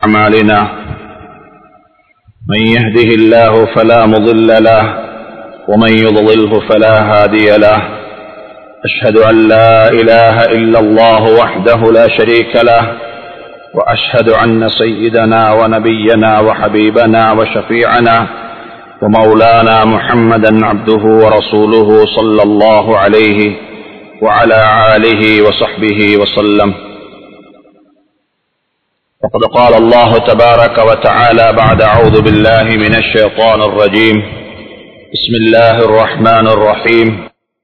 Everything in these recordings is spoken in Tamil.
أعمالنا من يهده الله فلا مضل له ومن يضلله فلا هادي له أشهد أن لا إله إلا الله وحده لا شريك له وأشهد أن سيدنا ونبينا وحبيبنا وشفيعنا ومولانا محمدا عبده ورسوله صلى الله عليه وعلى آله وصحبه وسلم وقد قال الله تبارك وتعالى بعد أعوذ بالله من الشيطان الرجيم بسم الله الرحمن الرحيم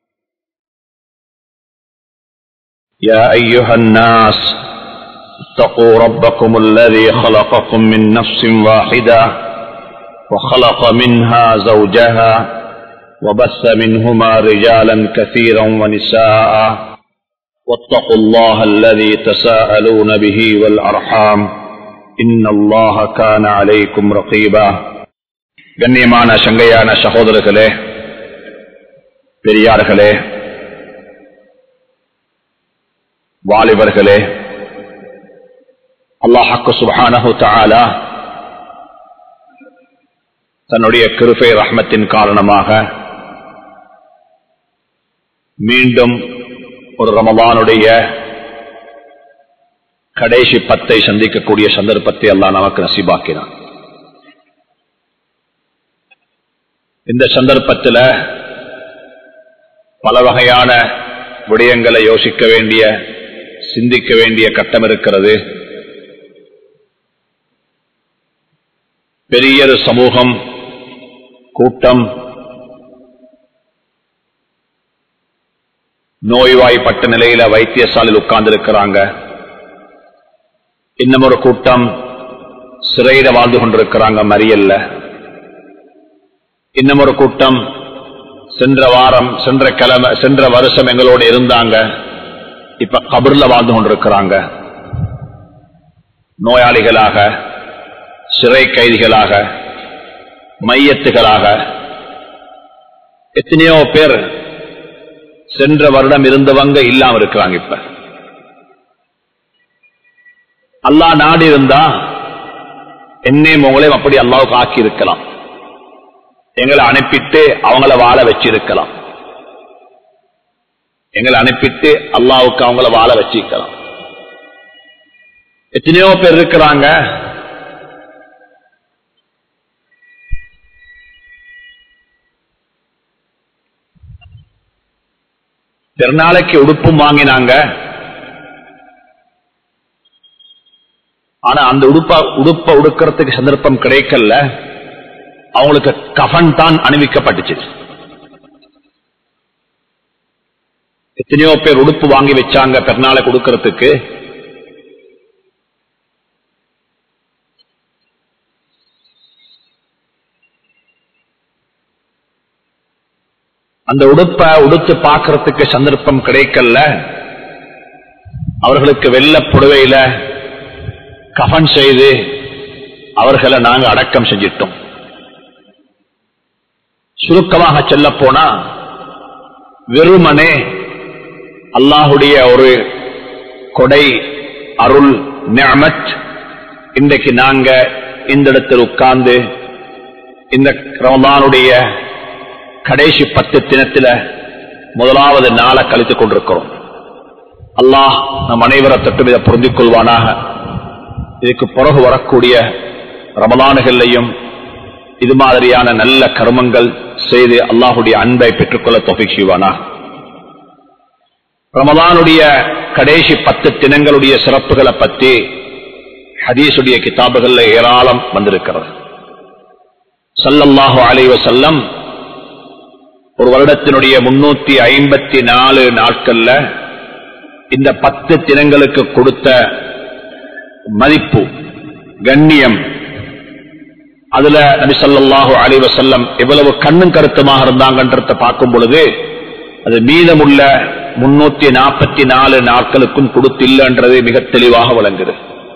يا أيها الناس اتقوا ربكم الذي خلقكم من نفس واحدة وخلق منها زوجها وبث منهما رجالا كثيرا ونساء واتقوا الله الذي تساءلون به والأرحام إن الله كان عليكم رقيبا கண்ணியமான சங்கையான சகோதரர்களே பெரியார்களே வாலிபர்களே அல்லாஹாக்கு சுபானஹு தாலா தன்னுடைய கிருபை ரஹ்மத்தின் காரணமாக மீண்டும் ஒரு ரமபானுடைய கடைசி பத்தை சந்திக்கக்கூடிய சந்தர்ப்பத்தை எல்லாம் நமக்கு நசிபாக்கினான் இந்த சந்தர்ப்பத்தில் பல வகையான விடயங்களை யோசிக்க வேண்டிய சிந்திக்க வேண்டிய கட்டம் இருக்கிறது பெரியொரு சமூகம் கூட்டம் நோய்வாய்ப்பட்ட நிலையில வைத்தியசாலையில் உட்கார்ந்து இருக்கிறாங்க இன்னும் ஒரு கூட்டம் சிறையில வாழ்ந்து கொண்டிருக்கிறாங்க மறியல்ல இன்னும் ஒரு கூட்டம் சென்ற வாரம் சென்ற கிழமை சென்ற வருஷம் எங்களோடு இருந்தாங்க இப்ப கபர்ல வாழ்ந்து கொண்டிருக்கிறாங்க நோயாளிகளாக சிறை கைதிகளாக மையத்துகளாக எத்தனையோ பேர் சென்ற வருடம் இருந்தவங்க இல்லாம இருக்கிறாங்க இப்ப அல்லா நாடு இருந்தா என்னையும் உங்களையும் அப்படி அல்லாவுக்கு ஆக்கி இருக்கலாம் எங்களை அனுப்பிட்டு அவங்கள வாழ வச்சிருக்கலாம் எங்களை அனுப்பிட்டு அல்லாவுக்கு அவங்கள வாழ வச்சிருக்கலாம் எத்தனையோ பேர் இருக்கிறாங்க பெருநாளைக்கு உடுப்பும் வாங்கினாங்க ஆனா அந்த உடுப்ப உடுப்ப உடுக்கிறதுக்கு சந்தர்ப்பம் கிடைக்கல அவங்களுக்கு கஃன் தான் அணிவிக்கப்பட்டுச்சு எத்தனையோ பேர் உடுப்பு வாங்கி வச்சாங்க பெருநாளை கொடுக்கறதுக்கு அந்த உடுப்ப உடுத்து பார்க்கறதுக்கு சந்தர்ப்பம் கிடைக்கல அவர்களுக்கு வெள்ள புடவையில கஃன் செய்து அவர்களை நாங்க அடக்கம் செஞ்சிட்டோம் சுருக்கமாக சொல்ல போனா வெறுமனே அல்லாஹுடைய ஒரு கொடை அருள் நியமத் இன்றைக்கு நாங்க இந்த இடத்தில் உட்கார்ந்து இந்த ரமதானுடைய கடைசி பத்து தினத்தில் முதலாவது நாளை கழித்துக் கொண்டிருக்கிறோம் அல்லாஹ் நம் அனைவரை தொட்டும் இதை பொருந்திக் கொள்வானாக இதுக்கு பிறகு வரக்கூடிய ரமதானுகளையும் இது மாதிரியான நல்ல கர்மங்கள் செய்து அல்லாஹுடைய அன்பை பெற்றுக்கொள்ள தொகை செய்வானா ரமதானுடைய கடைசி பத்து தினங்களுடைய சிறப்புகளை பற்றி ஹதீசுடைய கிதாபுகள்ல ஏராளம் வந்திருக்கிறது சல்லல்லாஹு அலைவ செல்லம் ஒரு வருடத்தினுடைய முன்னூத்தி ஐம்பத்தி நாலு நாட்கள்ல இந்த பத்து தினங்களுக்கு கொடுத்த மதிப்பு கண்ணியம் அதுல நபி சொல்லாஹு அலி வசல்லம் எவ்வளவு கண்ணும் கருத்துமாக இருந்தாங்கன்றத பார்க்கும் பொழுது அது மீதமுள்ள முன்னூத்தி நாற்பத்தி நாலு நாட்களுக்கும் கொடுத்தில்லைன்றது மிக தெளிவாக விளங்குது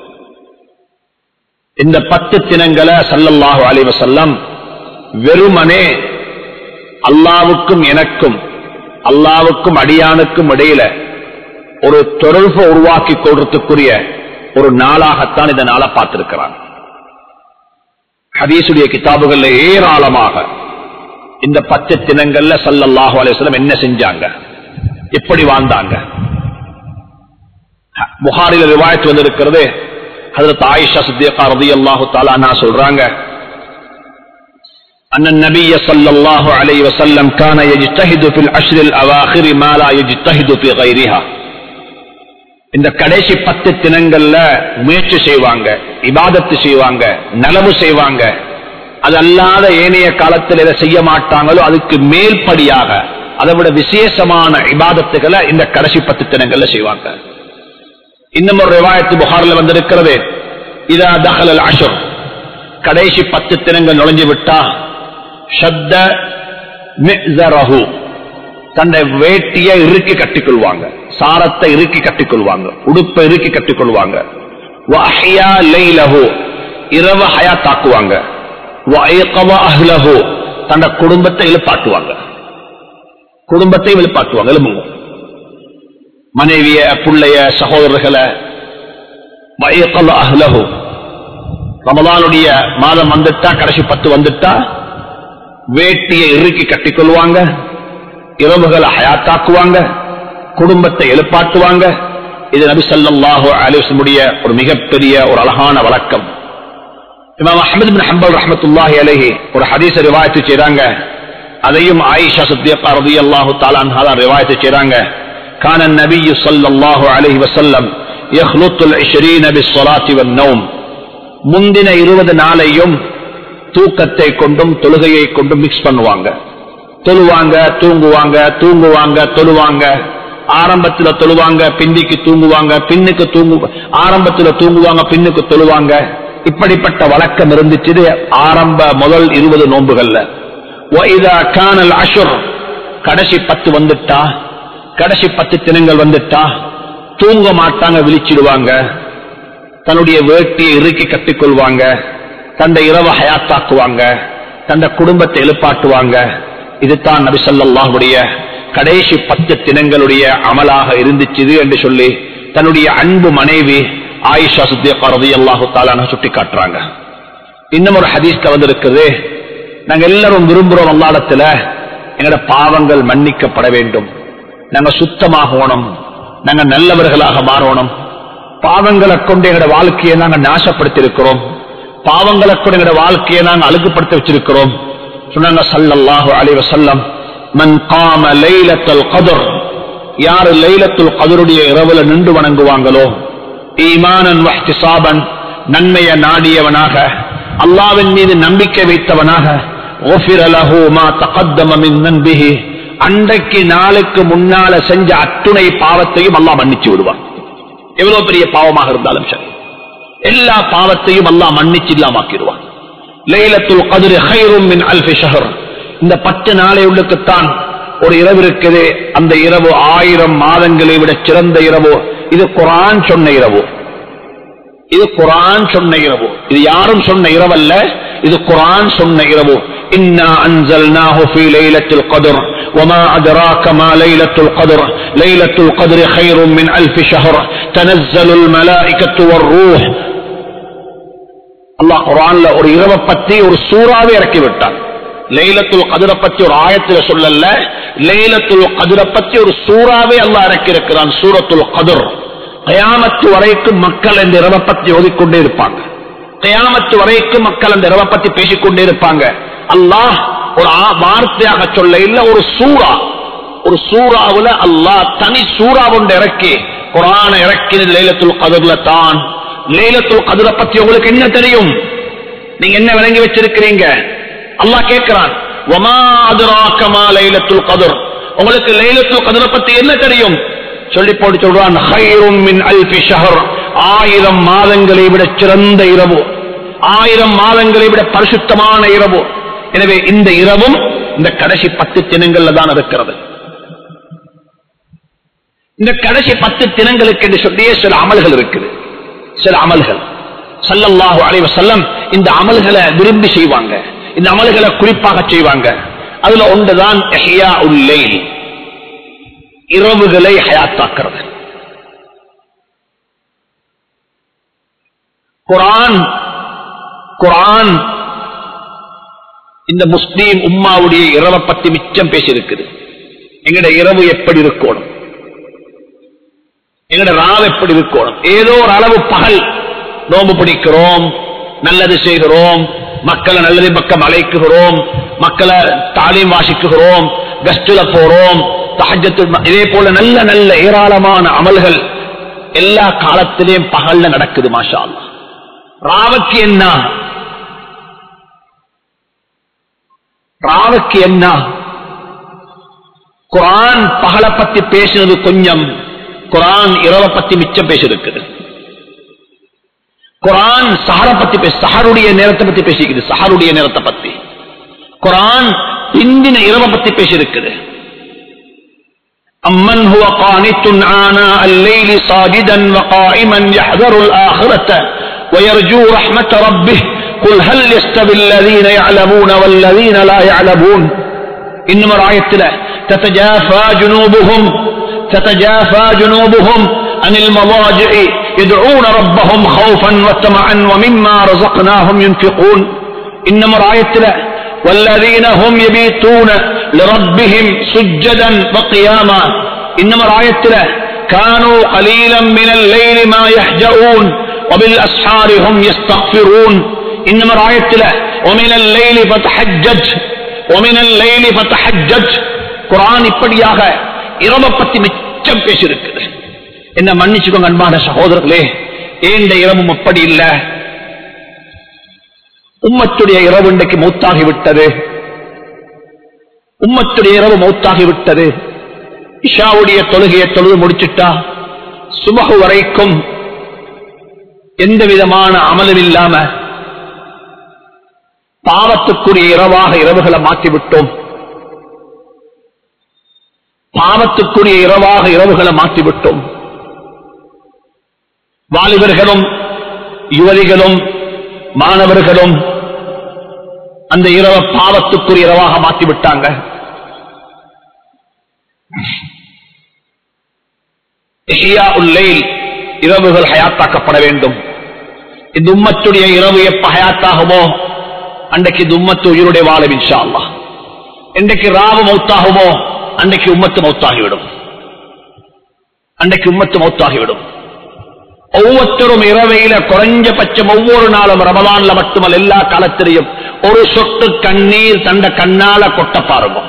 இந்த பத்து தினங்களை சல்லல்லாஹு அலி வசல்லம் வெறுமனே அல்லாவுக்கும் எனக்கும் அல்லாவுக்கும் அடியானுக்கும் இடையில ஒரு தொடர்பு உருவாக்கி கொள்றதுக்குரிய ஒரு நாளாகத்தான் இந்த நாளை பார்த்திருக்கிறாங்க ஹதீசுடைய கிதாபுகள்ல ஏராளமாக இந்த பத்து தினங்கள்ல சல்லல்லாஹு அலைஹிவஸல்லம் என்ன செஞ்சாங்க எப்படி வாழ்ந்தாங்க புகாரில ரிவாயத் வந்திருக்கிறது ஹஜரத் ஆயிஷா சித்தியகா ரலியல்லாஹு தஆலா அன்ஹா சொல்றாங்க أن النبي صلى الله عليه وسلم كان يجتهد في العشر الأواخر ما لا يجتهد في غيرها இந்த கடைசி பத்து தினங்கள்ல முயற்சி செய்வாங்க இபாதத்து செய்வாங்க நலவு செய்வாங்க அது அல்லாத ஏனைய காலத்தில் எதை செய்ய மாட்டாங்களோ அதுக்கு மேல்படியாக அதை விட விசேஷமான இபாதத்துகளை இந்த கடைசி பத்து தினங்கள்ல செய்வாங்க இன்னும் ஒரு ரிவாயத்து புகார்ல வந்திருக்கிறது இதா தகலல் அஷர் கடைசி பத்து தினங்கள் நுழைஞ்சு விட்டா ஷத்த மிஸரஹு தன்னை வேட்டியை இறுக்கி கட்டிக்கொள்வாங்க சாரத்தை இறுக்கி கட்டிக்கொள்வாங்க உடுப்பை இறுக்கி கட்டிக்கொள்வாங்க வஹ்யா லைலஹு இரவு ஹயா தாக்குவாங்க வயகவ அஹ்லஹு தன்னை குடும்பத்தை இழுப்பாட்டுவாங்க குடும்பத்தை இழுப்பாட்டுவாங்க எலும்புங்க மனைவிய புள்ளைய சகோதரர்களை வயகவ அஹ்லஹு ரமதானுடைய மாதம் வந்துட்டா கடைசி பத்து வந்துட்டா வேட்டியை இறுக்கி கட்டிக்கொள்வாங்க இரவுகளை ஹயாத்தாக்குவாங்க குடும்பத்தை எழுப்பாட்டுவாங்க இது நபி ஸல்லல்லாஹு அலைஹி வஸல்லுடைய ஒரு மிகப்பெரிய ஒரு அழகான வழக்கம் இமாம் அஹ்மத் பின் ஹம்பல் ரஹ்மத்துல்லாஹி அலைஹி ஒரு ஹதீஸ ரிவாயத்து செய்றாங்க அதையும் ஆயிஷா சித்தியகா ரலியல்லாஹு தஆலா அன்ஹா தான் ரிவாயத்து செய்றாங்க كان النبي صلى الله عليه وسلم يخلط العشرين بالصلاة والنوم முந்தின இருபது நாளையும் தூக்கத்தை கொண்டும் தொழுகையை கொண்டும் மிக்ஸ் பண்ணுவாங்க தொழுவாங்க தூங்குவாங்க தூங்குவாங்க தொழுவாங்க ஆரம்பத்துல தொழுவாங்க பின்னிக்கு தூங்குவாங்க பின்னுக்கு தூங்கு ஆரம்பத்துல தூங்குவாங்க பின்னுக்கு தொழுவாங்க இப்படிப்பட்ட வழக்கம் இருந்துச்சு ஆரம்ப முதல் இருபது நோன்புகள்ல وَإِذَا كَانَ الْعَشْرُ கடைசி பத்து வந்துட்டா கடைசி பத்து தினங்கள் வந்துட்டா தூங்க மாட்டாங்க விழிச்சிடுவாங்க தன்னுடைய வேட்டியை இறுக்கி கட்டிக்கொள்வாங்க தன்னை இரவு ஹயாத்தாக்குவாங்க தன்னை குடும்பத்தை எழுப்பாட்டுவாங்க இதுதான் நபி ஸல்லல்லாஹுடைய கடைசி பத்து தினங்களுடைய அமலாக இருந்துச்சு என்று சொல்லி தன்னுடைய அன்பு மனைவி ஆயிஷா சித்தியகா ரலியல்லாஹு தஆலா சுட்டி காட்டுறாங்க இன்னும் ஒரு ஹதீஸ்ல வந்திருக்குது நாங்க எல்லாரும் விரும்புறோம் அல்லாடத்துல எங்களோட பாவங்கள் மன்னிக்கப்பட வேண்டும் நாங்க சுத்தமாகணும் நாங்க நல்லவர்களாக மாறணும் பாவங்களை கொண்டு எங்களோட வாழ்க்கையை நாங்க நாசப்படுத்தி இருக்கிறோம் பாவங்களை கொண்டு எங்களோட வாழ்க்கையை நாங்க அழுகுப்படுத்தி வச்சிருக்கிறோம் சொன்னாங்க சல்லல்லாஹு அலைஹி வஸல்லம் மன் காம லைலத்துல் கத்ர் யார் லைலத்துல் கத்ருடைய இரவுல நின்று வணங்குவாங்களோ ஈமானன் வஹ்திசாபன் நன்மைய நாடியவனாக அல்லாஹ்வின் மீது நம்பிக்கை வைத்தவனாக غفر له ما تقدم من ذنبه அன்றைக்கு நாளுக்கு முன்னால செஞ்ச அத்துணை பாவத்தையும் அல்லாஹ் மன்னிச்சு விடுவான் எவ்வளவு பெரிய பாவமாக இருந்தாலும் சரி எல்லா பாவத்தையும் அல்லாஹ் மன்னிச்சு இல்லாமாக்கிடுவான் லைலத்துல் கதிர் ஹைரும் மின் அல்ஃபி ஷஹர் இந்த பத்து நாளை உள்ளுக்குத்தான் ஒரு இரவு இருக்குது அந்த இரவு ஆயிரம் மாதங்களை விட சிறந்த இரவு இது குரான் சொன்ன இரவு இது குரான் சொன்ன இரவு இது யாரும் சொன்ன இரவல்ல இது குரான் சொன்ன இரவு இன்னா அன்சல்நாஹு ஃபீ லைலத்துல் கத்ர் وما أدراك ما ليلة القدر ليلة القدر خير من ألف شهر تنزل الملائكة والروح அல்லாஹ் குரான்ல ஒரு இரவை பத்தி ஒரு சூறாவே இறக்கி விட்டான் லைலத்துல் கதிர பத்தி ஒரு ஆயத்துல சொல்லல லைலத்துல் கதிர பத்தி ஒரு சூறாவே அல்லாஹ் இறக்கி இருக்கிறான் சூரத்துல் கதிர் கயாமத்து வரைக்கும் மக்கள் இந்த இரவை பத்தி ஓதிக்கொண்டே இருப்பாங்க கயாமத்து வரைக்கும் மக்கள் அந்த இரவை பத்தி பேசிக்கொண்டே இருப்பாங்க அல்லாஹ் ஒரு ஆ- வார்த்தையாக சொல்ல இல்ல ஒரு சூறா ஒரு சூறாவுல அல்லாஹ் தனி சூறா ஒன்று இறக்கி குரான இறக்கினது லைலத்துல் கதிர்ல தான் லைலத்துல் கதிரை பத்தி உங்களுக்கு என்ன தெரியும் நீங்க என்ன விளங்கி வச்சிருக்கிறீங்க அல்லாஹ் கேட்கிறான் வமா அதுராக்க மா லைலத்துல் கதிர் உங்களுக்கு லைலத்துல் கதிரை பத்தி என்ன தெரியும் சொல்லி போட்டு சொல்றான் ஹைரும் மின் அல்ஃபி ஷஹர் ஆயிரம் மாதங்களை விட சிறந்த இரவு ஆயிரம் மாதங்களை விட பரிசுத்தமான இரவு எனவே இந்த இரவும் இந்த கடைசி பத்து தினங்கள்ல தான் இருக்கிறது இந்த கடைசி பத்து தினங்களுக்கு என்று சொல்லியே சில அமல்கள் இருக்குது சில அமல்கள் ஸல்லல்லாஹு அலைஹி வஸல்லம் இந்த அமல்களை விரும்பி செய்வாங்க இந்த அமல்களை குறிப்பாக செய்வாங்க அதுல ஒன்றுதான் இஹ்யாஉல் லைல் இரவுகளை ஹயாத்தாக்குறது குரான் குரான் இந்த முஸ்லீம் உம்மாவுடைய இரவை பத்தி மிச்சம் பேசியிருக்குது எங்கட இரவு எப்படி இருக்கணும் எங்கட ராவ் எப்படி இருக்கணும் ஏதோ ஒரு அளவு பகல் நோம்பு பிடிக்கிறோம் நல்லது செய்கிறோம் மக்களை நல்லது பக்கம் அழைக்குகிறோம் மக்களை தாலீம் வாசிக்குகிறோம் கஸ்டுல போறோம் தஹஜத்து இதே போல நல்ல நல்ல ஏராளமான அமல்கள் எல்லா காலத்திலேயும் பகல்ல நடக்குது மாஷா அல்லாஹ். ராவுக்கு என்ன ராவுக்கு என்ன குரான் பகலை பத்தி பேசினது கொஞ்சம் குரான் இரவை பத்தி மிச்சம் பேசியிருக்குது குரான் சஹர பத்தி பேச சஹருடைய நேரத்தை பத்தி பேசிக்குது சஹருடைய நேரத்தை பத்தி குரான் பிந்தின இரவை பத்தி பேசியிருக்குது أمن هو قانت آناء الليل صاجدا وقائما يحذر الآخرة ويرجو رحمة ربه قل هل يستوي الذين يعلمون والذين لا يعلمون إنما رعيت تتجافى جنوبهم تتجافى جنوبهم عن المضاجع يدعون ربهم خوفا وطمعا ومما رزقناهم ينفقون إنما رعيت والذين هم يبيتون لربهم سجدا وقياما إنما رعيت كانوا قليلا من الليل ما يهجؤون وبالأسحار هم يستغفرون إنما رعيت ومن الليل فتحجج ومن الليل فتحجج குரான் இப்படியாக இரவை பத்தி மிச்சம் பேசியிருக்குது என்ன மன்னிச்சுக்கோங்க அன்பான சகோதரர்களே ஏண்ட இரவும் அப்படி இல்ல உம்மத்துடைய இரவு இன்றைக்கு மௌத்தாகி விட்டது உம்மத்துடைய இரவு மௌத்தாகி விட்டது இஷாவுடைய தொழுகையை தொழுது முடிச்சிட்டா சுபகு வரைக்கும் எந்த விதமான அமலும் இல்லாம பாவத்துக்குரிய இரவாக இரவுகளை மாற்றிவிட்டோம் பாவத்துக்குரிய இரவாக இரவுகளை மாற்றிவிட்டோம் வாலிபர்களும் யுவதிகளும் மாணவர்களும் அந்த இரவ பாவத்துக்குரிய இரவாக மாற்றிவிட்டாங்க இஹ்யா உல்லைல் இரவுகள் ஹயாத்தாக்கப்பட வேண்டும் இந்த உம்மத்துடைய இரவு எப்ப ஹயாத்தாகுமோ அன்றைக்கு இந்த உம்மத்து உயிருடைய வாழும் இன்ஷா அல்லாஹ் என்றைக்கு ராவு மௌத்தாகுமோ அன்றைக்கு உம்மத்து மௌத்தாகிவிடும் அன்றைக்கு உம்மத்து மௌத்தாகிவிடும் ஒவ்வொருத்தரும் இரவையில குறைஞ்சபட்சம் ஒவ்வொரு நாளும் ரமலான்ல மட்டுமல்ல எல்லா காலத்திலையும் ஒரு சொட்டு கண்ணீர் தண்ட கண்ணால கொட்ட பாருங்க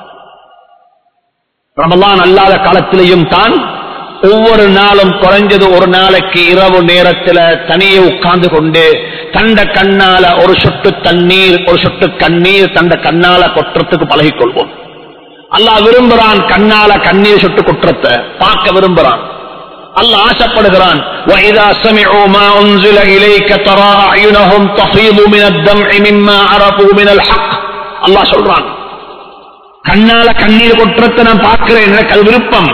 ரமலான் அல்லாத காலத்திலையும் தான் ஒவ்வொரு நாளும் குறைஞ்சது ஒரு நாளைக்கு இரவு நேரத்துல தனியே உட்கார்ந்து கொண்டு தண்ட கண்ணால ஒரு சொட்டு தண்ணீர் ஒரு சொட்டு கண்ணீர் தண்ட கண்ணால கொட்டுறதுக்கு பழகிக் கொள்வோம் அல்லாஹ் விரும்புறான் கண்ணால கண்ணீர் சொட்டு கொட்டுறத பார்க்க விரும்புறான் அல்லாஹ் ஆசைப்படுகிறான் وَإِذَا سَمِعُوا مَا أُنزِلَ إِلَيْكَ تَرَى أَعْيُنَهُمْ تَفِيضُ مِنَ الدَّمْعِ مِمَّا عَرَفُوا مِنَ الْحَقِّ அல்லாஹ் சொல்றான் கண்ணால கண்ணீர் கொட்டுறத நான் பார்க்கிறேன் எனக்கு அது விருப்பம்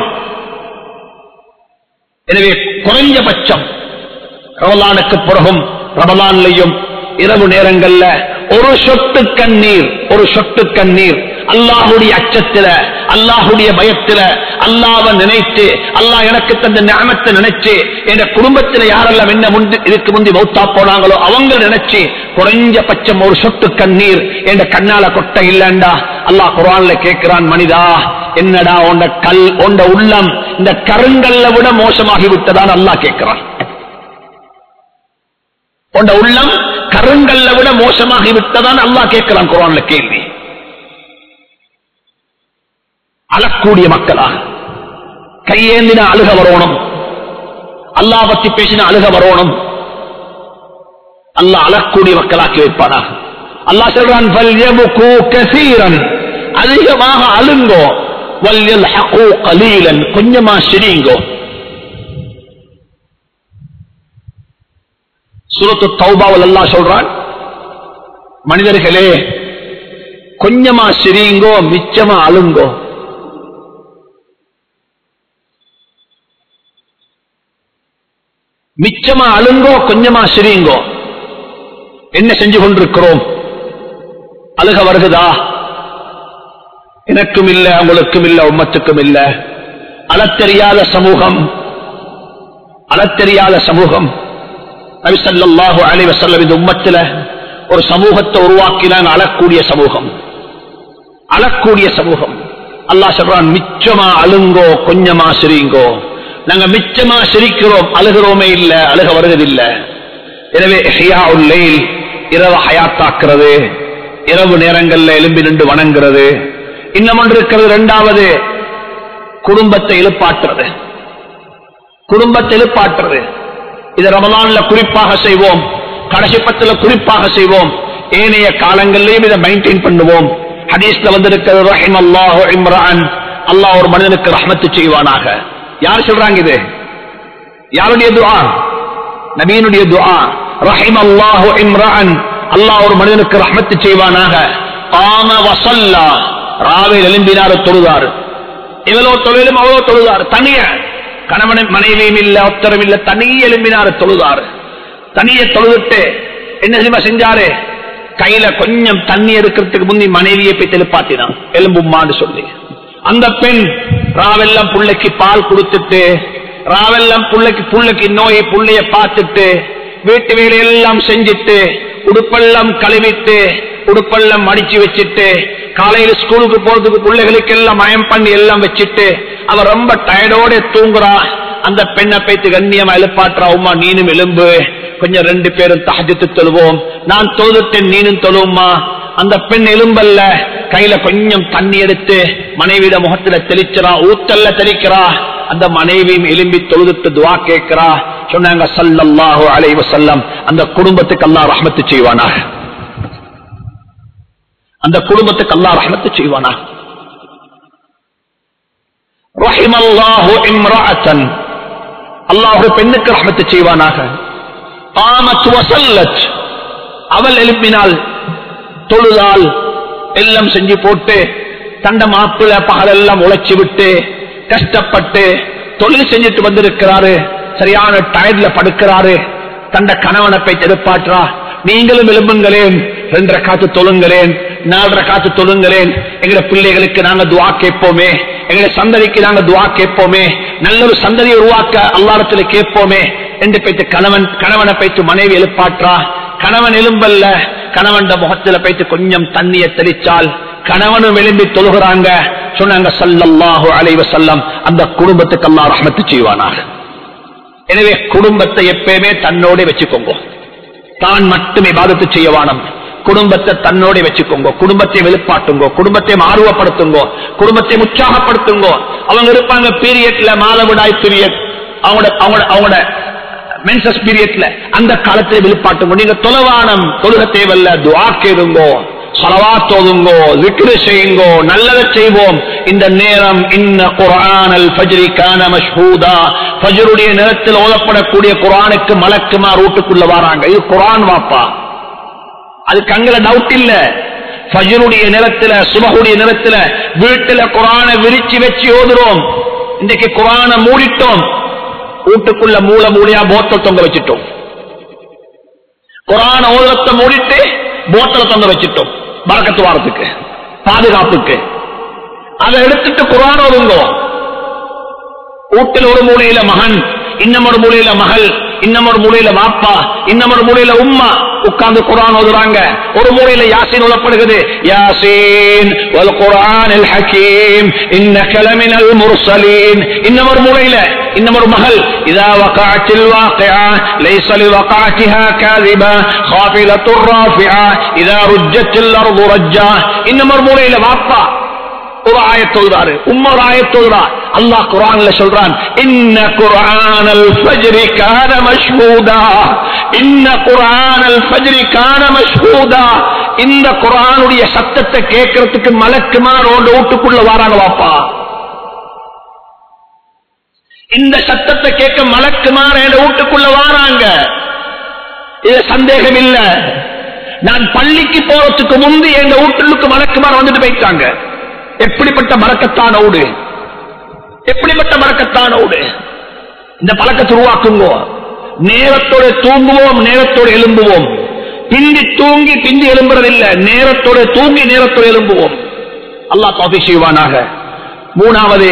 எனவே குறைஞ்சபட்சம் ரமலானுக்கு பிறகும் ரமலான்லையும் இரவு நேரங்கள்ல ஒரு சொட்டு கண்ணீர் ஒரு சொட்டு கண்ணீர் அல்லாஹுடைய அச்சத்துல அல்லாஹுடைய பயத்துல அல்லாஹ்வை நினைத்து அல்லாஹ் எனக்கு தந்த ஞானத்தை நினைச்சு என் குடும்பத்துல யாரெல்லாம் என்ன முந்தி இதுக்கு முந்தி மௌத்தா போனாங்களோ அவங்க நினைச்சு குறைஞ்சபட்சம் ஒரு சொட்டு கண்ணீர் என் கண்ணால கொட்ட இல்லண்டா அல்லாஹ் குரான்ல கேட்கிறான் மனிதா என்னடா உண்ட கல் உண்ட உள்ளம் இந்த கருங்கல்ல விட மோசமாகி விட்டதான் அல்லாஹ் கேட்கிறான் உண்ட உள்ளம் கருங்கல்ல விட மோசமாகி விட்டதான் அல்லாஹ் கேட்கிறான் குரான்ல கேள்வி அழக்கூடிய மக்களாக கையேந்தின அழுக வரணும் அல்லாஹ் பத்தி பேசின அழுக வரணும் அல்லாஹ் அழக்கூடிய மக்களாக்கி வைப்பானாக அல்லாஹ் சொல்றான் "ஃபல்யபுகு கஸீரன்." அதிகமாக அழுங்கோ வல்யல்ஹகு கலீலன் கொஞ்சமா சிரிங்கோ சூரத்து தௌபாவில் அல்லாஹ் சொல்றான் மனிதர்களே கொஞ்சமா சிரிங்கோ மிச்சமா அழுங்கோ மிச்சமா அழுங்கோ கொஞ்சமா சிரிங்கோ என்ன செஞ்சு கொண்டிருக்கிறோம் அழுக வருகுதா எனக்கும் இல்ல உங்களுக்கும் இல்ல உம்மத்துக்கும் இல்ல அழத்தெரியாத சமூகம் அழத்தெரியாத சமூகம் நபி ஸல்லல்லாஹு அலைஹி வஸல்லம் இந்த உம்மத்துல ஒரு சமூகத்தை உருவாக்கினாங்க அழக்கூடிய சமூகம் அழக்கூடிய சமூகம் அல்லாஹ் சொல்றான் மிச்சமா அழுங்கோ கொஞ்சமா சிரிங்கோ நாங்க மிச்சமா சிரிக்கிறோம் அழுகிறோமே இல்ல அழுக வருவதில்ல எனவே ஹியாவுல் லைல் இரவு ஹயாத்தாக்குறது இரவு நேரங்கள்ல எலும்பி நின்று வணங்குறது இன்னும் ஒன்று இருக்கிறது இரண்டாவது குடும்பத்தை எழுப்பாற்றுறது குடும்பத்தை எழுப்பாற்றுறது இது ரமலான்ல குறிப்பாக செய்வோம் கடைசி பத்துல குறிப்பாக செய்வோம் ஏனைய காலங்களிலேயும் இதை மெயின்டைன் பண்ணுவோம் ஹதீஸ்ல வந்திருக்கிறது ரஹிம் அல்லாஹு இம்ரான் அல்லாஹ் ஒரு மனிதனுக்கு ரஹ்மத்து செய்வானாக யார் சொல்றாங்க இது யாருடைய துஆ நபீனுடைய துஆ ரஹிம் அல்லாஹு இம்ரான் அல்லாஹ் ஒரு மனிதனுக்கு ரஹ்மத்து செய்வானாக காம வசல்லா ராவில் எழும்பினார் தொழுதார் எவ்வளவு தொழிலும் அவ்வளவு தொழுதார் தனிய கணவன் மனைவியும் இல்ல ஒத்தரம் இல்ல தனியே எழும்பினார் தொழுதார் தனிய தொழுதுட்டு என்ன தெரியுமா செஞ்சாரு கையில கொஞ்சம் தண்ணி எடுக்கிறதுக்கு முந்தி மனைவியை போய் தெளிப்பாத்தினான் எலும்பும்மான்னு சொல்லி அந்த பெண் ராவெல்லாம் புள்ளைக்கு பால் கொடுத்துட்டு ராவெல்லாம் புள்ளைக்கு புள்ளைக்கு நோயை புள்ளைய பார்த்துட்டு வீட்டு வேலையெல்லாம் செஞ்சுட்டு உடுப்பெல்லாம் கழுவிட்டு உடுப்பெல்லாம் மடிச்சு வச்சுட்டு காலையில ஸ்கூலுக்கு போறதுக்கு பிள்ளைகளுக்கு எல்லாம் மயம் பண்ணி எல்லாம் வச்சுட்டு அவ ரொம்ப டயர்டோட தூங்குறா அந்த பெண்ணை பைத்து கண்ணியமா எழுப்பாட்டுறா உமா நீனும் எலும்பு கொஞ்சம் ரெண்டு பேரும் தகஜத்து தொழுவோம் நான் தொழுதுட்டேன் நீனும் தொழுவுமா அந்த பெண் எலும்பல்ல கையில கொஞ்சம் தண்ணி எடுத்து மனைவியிட முகத்துல தெளிக்கிறா ஊத்தல்ல தெளிக்கிறா அந்த மனைவியும் எலும்பி தொழுதுட்டு துவா கேட்கிறா சொன்னாங்க சல்லல்லாஹு அலைஹி வஸல்லம் அந்த குடும்பத்துக்கு அல்லாஹ் ரஹ்மத்து செய்வானா அந்த குடும்பத்துக்கு அல்லாஹ் ரஹ்மத்து செய்வானா ரஹிமல்லாஹு இம்ரஅத்தன் அல்லாஹ் ஒரு பெண்ணுக்கு ரஹ்மத்து செய்வானாக காமத் வசல்லத் அவள் எழுப்பினால் தொழுதால் எல்லாம் செஞ்சு போட்டு தண்ட மாப்பிள பகலெல்லாம் உழைச்சு விட்டு கஷ்டப்பட்டு தொழில் செஞ்சுட்டு வந்திருக்கிறாரு சரியான டயர்ல படுக்கிறாரு தண்ட கணவனை போய் எதிர்பார்க்கிறா நீங்களும் எழும்புங்களேன் ரெண்டரை காத்து தொழுங்களேன் நாலரை காத்து தொழுங்களேன் எங்க பிள்ளைகளுக்கு நாங்க துவா கேட்போமே எங்க சந்ததிக்கு நாங்க துவா கேட்போமே நல்ல ஒரு சந்ததியை உருவாக்க அல்லாரத்துல கேட்போமே என்று பைத்து கணவன் கணவனை பைத்து மனைவி எழுப்பாற்றா கணவன் எலும்பல்ல கணவன் முகத்துல பைத்து கொஞ்சம் தண்ணியை தெளிச்சால் கணவனும் எழும்பி தொழுகிறாங்க சொன்னாங்க சல்லல்லாஹு அலைவ செல்லம் அந்த குடும்பத்துக்கு அல்லா ரஹமத்து செய்வானாக எனவே குடும்பத்தை எப்பயுமே தன்னோட வச்சுக்கோங்க தான் மட்டுமே பாதத்து செய்யவானம் குடும்பத்தை தன்னோட வச்சுக்கோங்க குடும்பத்தை வெளிப்பாட்டுங்க குடும்பத்தை ஆர்வப்படுத்துங்க குடும்பத்தை உற்சாகப்படுத்துங்க அவங்க இருப்பாங்க பீரியட்ல மாதவிடாய் பீரியட் அவங்களோட அவங்களோட அவங்களோட மென்சஸ் பீரியட்ல அந்த காலத்தை வெளிப்பாட்டுங்க நீங்க தொலைவானம் தொழுக தேவையில்ல துவா கேளுங்கோ சலவாத்தோதுங்கோ விக்ரு செய்யுங்கோ நல்லதை செய்வோம் இந்த நேரம் இன்ன குரானல் ஃபஜ்ரி கான மஷ்ஹூதா ஃபஜ்ருடைய நேரத்தில் ஓதப்படக்கூடிய குரானுக்கு மலக்குமா ரூட்டுக்குள்ள வராங்க இது குரான் வாப்பா அதுக்கு அங்கல டவுட் இல்ல ஃபஜ்ருடைய நேரத்துல சுபகுடைய நேரத்துல வீட்டுல குரானை விரிச்சு வச்சு ஓதுறோம் இன்றைக்கு குரானை மூடிட்டோம் வீட்டுக்குள்ள மூல மூலையா போத்தல் தொங்க வச்சுட்டோம் குரான ஓதுரத்தை மூடிட்டு போத்தல தொங்க வச்சுட்டோம் பறக்கத்து வாரத்துக்கு பாதுகாப்புக்கு அதை எடுத்துட்டு குரான் ஓதுங்கோ வீட்டில் ஒரு மூலையில மகன் இன்னும் ஒரு மூலையில மகள் இன்னும் ஒரு மூலையில வாப்பா இன்னும் ஒரு மூலையில உம்மா உட்கார்ந்து குரான் ஓதுறாங்க ஒரு மூலையில யாசின் உலப்படுகிறது யாசீன் வல் குரானில் ஹக்கீம் இன்னக லமினல் முர்சலீன் இன்னும் ஒரு மூலையில இன்னும் ஒரு மகள் இதா வகாத்தில் வாக்கியா லைஸ லிவகாத்திஹா காதிபா خافلة رافعة إذا رجت الأرض رجا இன்னும் ஒரு மூலையில வாப்பா ஒரு ஆயத்தொழுதாரு உம்மா ஒரு ஆயத்தொழுறா அல்லாஹ் குரான்ல சொல்றான் இன்ன குரானல் ஃபஜ்ரி கான மஷ்ஹூதா இன்ன குரானல் ஃபஜ்ரி கான மஷ்ஹூதா இந்த குரானுடைய சத்தத்தை கேட்கறதுக்கு மலக்குமார் ஓண்டு வீட்டுக்குள்ள வராங்க வாப்பா இந்த சத்தத்தை கேட்க மலக்குமார் என் வீட்டுக்குள்ள வாராங்க இது சந்தேகம் இல்ல நான் பள்ளிக்கு போறதுக்கு முந்தி எங்க வீட்டுக்கு மலக்குமார் வந்துட்டு போயிட்டாங்க எப்படிப்பட்ட மறக்கத்தான ஊடு எப்படிப்பட்ட மறக்கத்தான ஊடு இந்த பழக்கத்தை உருவாக்குங்கோ நேரத்தோட தூங்குவோம் நேரத்தோடு எழும்புவோம் பிந்தி தூங்கி பிந்தி எழும்புறதில்லை நேரத்தோட தூங்கி நேரத்தோடு எழும்புவோம் அல்லாஹ் காபி செய்வானாக மூணாவது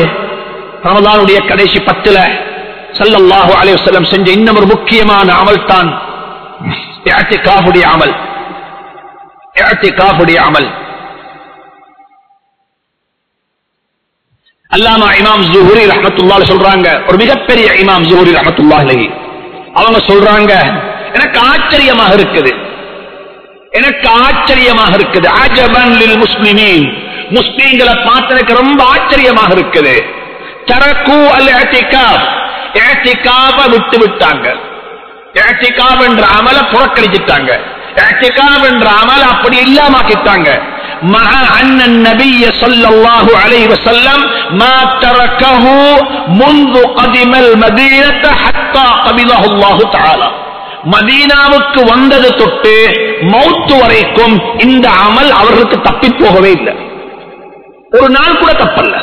ரமதானுடைய கடைசி பத்துல சல்லல்லாஹு அலைஹி வஸல்லம் செஞ்ச இன்னும் ஒரு முக்கியமான அமல் தான் இஅ்திகாஃபுடைய அமல் இஅ்திகாஃபுடைய அமல் அல்லாமா இமாம் ஜுஹூரி ரஹமத்துல்லாஹி சொல்றாங்க ஒரு மிகப்பெரிய இமாம் ஜுஹூரி ரஹமத்துல்லாஹி அவங்க சொல்றாங்க எனக்கு ஆச்சரியமாக இருக்குது எனக்கு ஆச்சரியமாக இருக்குது அஜபன் லில் முஸ்லிமீன் முஸ்லீம்களை பார்த்து எனக்கு ரொம்ப ஆச்சரியமாக இருக்குது தரக்கு அல் இஅ்திகாஃப் இஅ்திகாஃப விட்டு விட்டாங்க இஅ்திகாஃப் என்ற அமல புறக்கணிச்சிட்டாங்க இஅ்திகாஃப் என்ற அமல அப்படி இல்லாமக்கிட்டாங்க مع أن النبي صلى الله عليه وسلم ما تركه منذ قدم المدينة حتى قبضه الله تعالى மதீனாவுக்கு வந்தது தொட்டு மௌத்து வரைக்கும் இந்த அமல் அவர்களுக்கு தப்பி போகவே இல்லை ஒரு நாள் கூட தப்பல்ல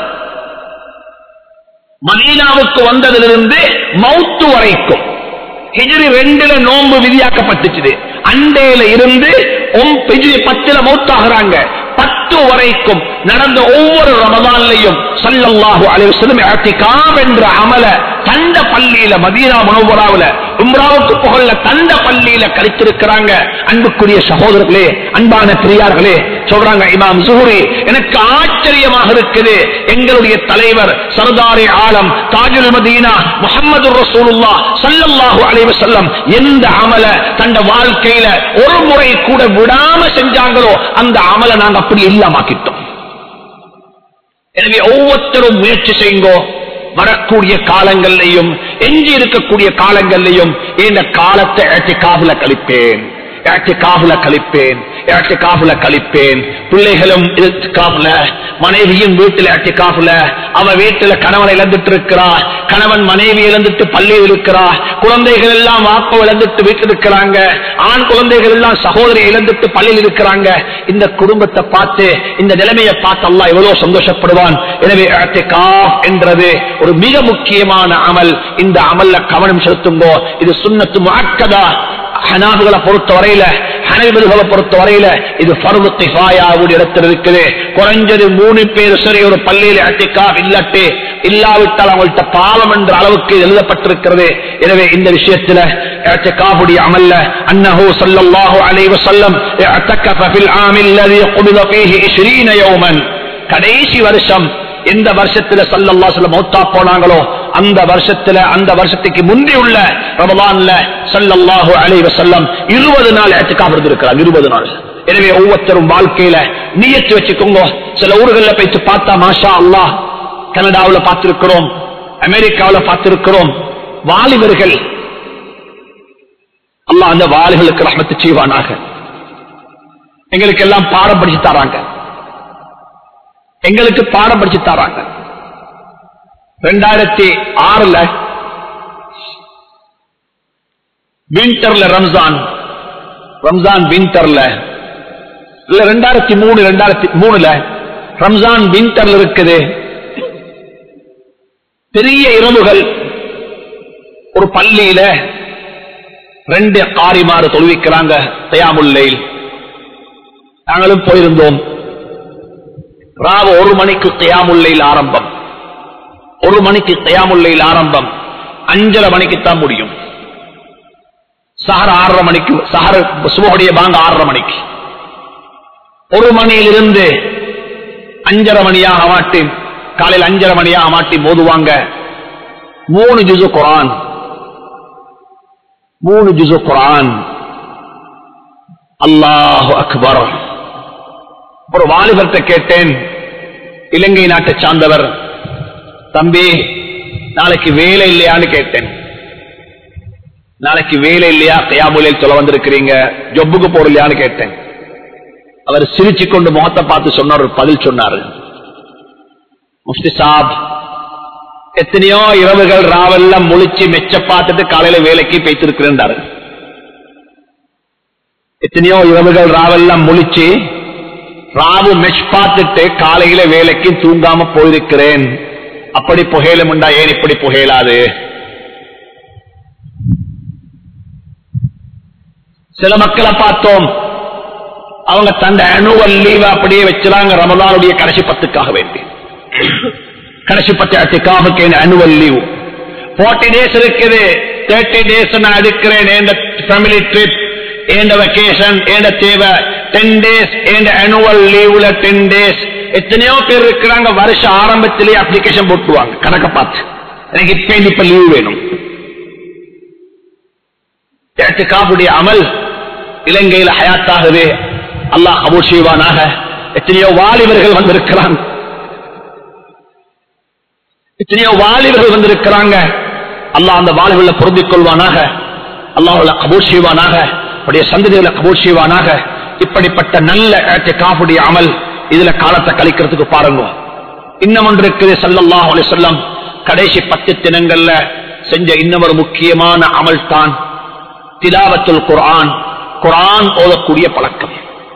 மதீனாவுக்கு வந்ததிலிருந்து மௌத்து வரைக்கும் ஹிஜ்ரி ரெண்டுல நோன்பு விதியாக்கப்பட்டுச்சு அண்டையில இருந்து ஹிஜ்ரி பத்துல மௌத்தாகிறாங்க பத்து வரைக்கும் நடந்த ஒவ்வொரு ரமதான்லையும் சல்லல்லாஹு அலைஹி வஸல்லம் இஅ்திகாஃப் என்ற அமல தண்ட பள்ளியில மதீனா முனவராவுல உம்ராவுக்கு புகழ்ல தண்ட பள்ளியில கழித்திருக்கிறாங்க அன்புக்குரிய சகோதரர்களே அன்பான பிரியார்களே சொல்றாங்க இமாம் சுஹுரி எனக்கு ஆச்சரியமாக இருக்குது எங்களுடைய தலைவர் சர்தாரி ஆலம் தாஜுல் மதீனா முஹம்மது ரசூலுல்லாஹ் ஸல்லல்லாஹு அலைஹி வஸல்லம் எந்த அமல தண்ட வாழ்க்கையில ஒரு முறை கூட விடாம செஞ்சாங்களோ அந்த அமல நாங்க அப்படி இல்லாமாக்கிட்டோம் எனவே ஒவ்வொருத்தரும் முயற்சி செய்யுங்கோ வரக்கூடிய காலங்கள்லையும் எஞ்சி இருக்கக்கூடிய காலங்கள்லையும் இந்த காலத்தை ஏற்றி காவல கழிப்பேன் காவல கழிப்பேன் காவல கழிப்பேன் பிள்ளைகளும் காவல மனைவியும் வீட்டில் காவல அவ வீட்டுல கணவனை இழந்துட்டு இருக்கிறா கணவன் மனைவி இழந்துட்டு பள்ளியில் இருக்கிறா குழந்தைகள் எல்லாம் வாப்ப இழந்துட்டு வீட்டில் இருக்கிறாங்க ஆண் குழந்தைகள் எல்லாம் சகோதரி இழந்துட்டு பள்ளியில் இருக்கிறாங்க இந்த குடும்பத்தை பார்த்து இந்த நிலைமையை பார்த்து அல்லா எவ்வளவு சந்தோஷப்படுவான் எனவே காஃப் என்றது ஒரு மிக முக்கியமான அமல் இந்த அமல்ல கவனம் செலுத்துங்கோ இது சுண்ணத்து முஅக்கதா ஹனாபுகளை பொறுத்த வரையில ஹனவிகளை பொறுத்த வரையில இது பருவ திஃபாயாவுடைய இடத்தில் இருக்குது குறைஞ்சது மூணு பேர் சரி ஒரு பள்ளியில் அட்டிக்கா இல்லாட்டி இல்லாவிட்டால் அவங்கள்ட்ட பாவம் என்ற அளவுக்கு எழுதப்பட்டிருக்கிறது எனவே இந்த விஷயத்துல اعتكافுடைய அமல்ல அன்னஹு ஸல்லல்லாஹு அலைஹி வஸல்லம் اعتكف في العام الذي قبض فيه 20 يوما கடைசி வருஷம் எந்த வருஷத்துல சல்லல்லா சொல்ல மௌத்தா போனாங்களோ அந்த வருஷத்துல அந்த வருஷத்துக்கு முந்தி உள்ள ரமலான்ல சல்லல்லாஹு அலைஹி வஸல்லம் 20 நாள் இஅ்திகாஃப் இருந்திருக்கிறார் 20 நாள் எனவே ஒவ்வொருத்தரும் வாழ்க்கையில நியத்து வச்சுக்கோங்க சில ஊர்கள்ல போயிட்டு பார்த்தா மாஷா அல்லாஹ் கனடாவுல பார்த்திருக்கிறோம் அமெரிக்காவுல பார்த்திருக்கிறோம் வாலிபர்கள் அல்லாஹ் அந்த வாலிகளுக்கு ரஹமத்து செய்வானாக எங்களுக்கு எல்லாம் பாடம் படிச்சு தராங்க எங்களுக்கு பாடம் படிச்சு தராங்க ரெண்டாயிரத்தி ஆறுல விண்டர்ல ரம்ஜான் ரம்ஜான் விண்டர்ல இல்ல ரெண்டாயிரத்தி மூணு ரெண்டாயிரத்தி மூணுல ரம்ஜான் விண்டர்ல இருக்குது பெரிய இரவுகள் ஒரு பள்ளியில ரெண்டு காரிமாறு தொழுவிக்கிறாங்க தயாமுல்லையில் நாங்களும் போயிருந்தோம் ராவு ஒரு மணிக்கு தயாமுல்லையில் ஆரம்பம் ஒரு மணிக்கு தயாமுல்லையில் ஆரம்பம் அஞ்சரை மணிக்கு தான் முடியும் சஹர் ஆறரை மணிக்கு சஹர் சுபகுடைய பாங்க ஆறரை மணிக்கு ஒரு மணியிலிருந்து அஞ்சரை மணியாக மாட்டி காலையில் அஞ்சரை மணியாக மாட்டி மோதுவாங்க மூணு ஜுசு குரான் மூணு ஜுசு குரான் அல்லாஹு அக்பர் ஒரு வாலிபர்கிட்ட கேட்டேன் இலங்கை நாட்டை சார்ந்தவர் தம்பி நாளைக்கு வேலை இல்லையான்னு கேட்டேன் நாளைக்கு வேலை இல்லையா கையாமூலையில் சொல்ல வந்திருக்கிறீங்க ஜொப்புக்கு போறலையான்னு கேட்டேன் அவர் சிரிச்சு கொண்டு முகத்தை பார்த்து சொன்னார் ஒரு பதில் சொன்னார் முஃப்தி சாப் எத்தனையோ இரவுகள் ராவெல்லாம் முழிச்சு மெச்ச பார்த்துட்டு காலையில வேலைக்கு பேத்திருக்கிறேன் எத்தனையோ இரவுகள் ராவெல்லாம் முழிச்சு ராவு மெச் பார்த்துட்டு காலையில வேலைக்கு தூங்காம போயிருக்கிறேன் அப்படி புகையிலும் உண்டா ஏன் இப்படி புகையலாது சில மக்களை பார்த்தோம் அவங்க தந்த அனுவல் லீவ் அப்படியே வச்சுறாங்க ரமலானுடைய கடைசி பத்துக்காக வேண்டி கடைசி பத்து அத்துக்காக அனுவல் லீவ் 40 டேஸ் இருக்குது தேர்ட்டி டேஸ் நான் எடுக்கிறேன் என் family trip and vacation and தேவை டென் டேஸ் ஏண்ட அனுவல் லீவ்ல டென் டேஸ் எத்தனையோ பேர் இருக்கிறாங்க வருஷ ஆரம்பத்திலேயே அப்ளிகேஷன் போட்டுவாங்க கணக்க பார்த்து எனக்கு இப்ப இப்ப லீவ் வேணும் காப்புடைய அமல் இலங்கையில் ஹயாத்தாகவே அல்லாஹ் கபூர் செய்வானாக எத்தனையோ வாலிபர்கள் வந்திருக்கிறாங்க எத்தனையோ வாலிபர்கள் வந்திருக்கிறாங்க அல்லாஹ் அந்த வாலிபர்களை பொருந்திக் கொள்வானாக அல்லாஹ் கபூர் செய்வானாக அவருடைய சந்ததிகளை கபூர் செய்வானாக இப்படிப்பட்ட நல்ல காப்புடைய அமல் இதுல காலத்தை கழிக்கிறதுக்கு பாருங்க இன்னும் ஒன்று இருக்குது சல்லல்லாஹ் அலைஹி வஸல்லம் கடைசி பத்து தினங்கள்ல செஞ்ச இன்னொரு முக்கியமான அமல் தான் திலாவத்துல் குர்ஆன் குர்ஆன் ஓதக்கூடிய பழக்கம்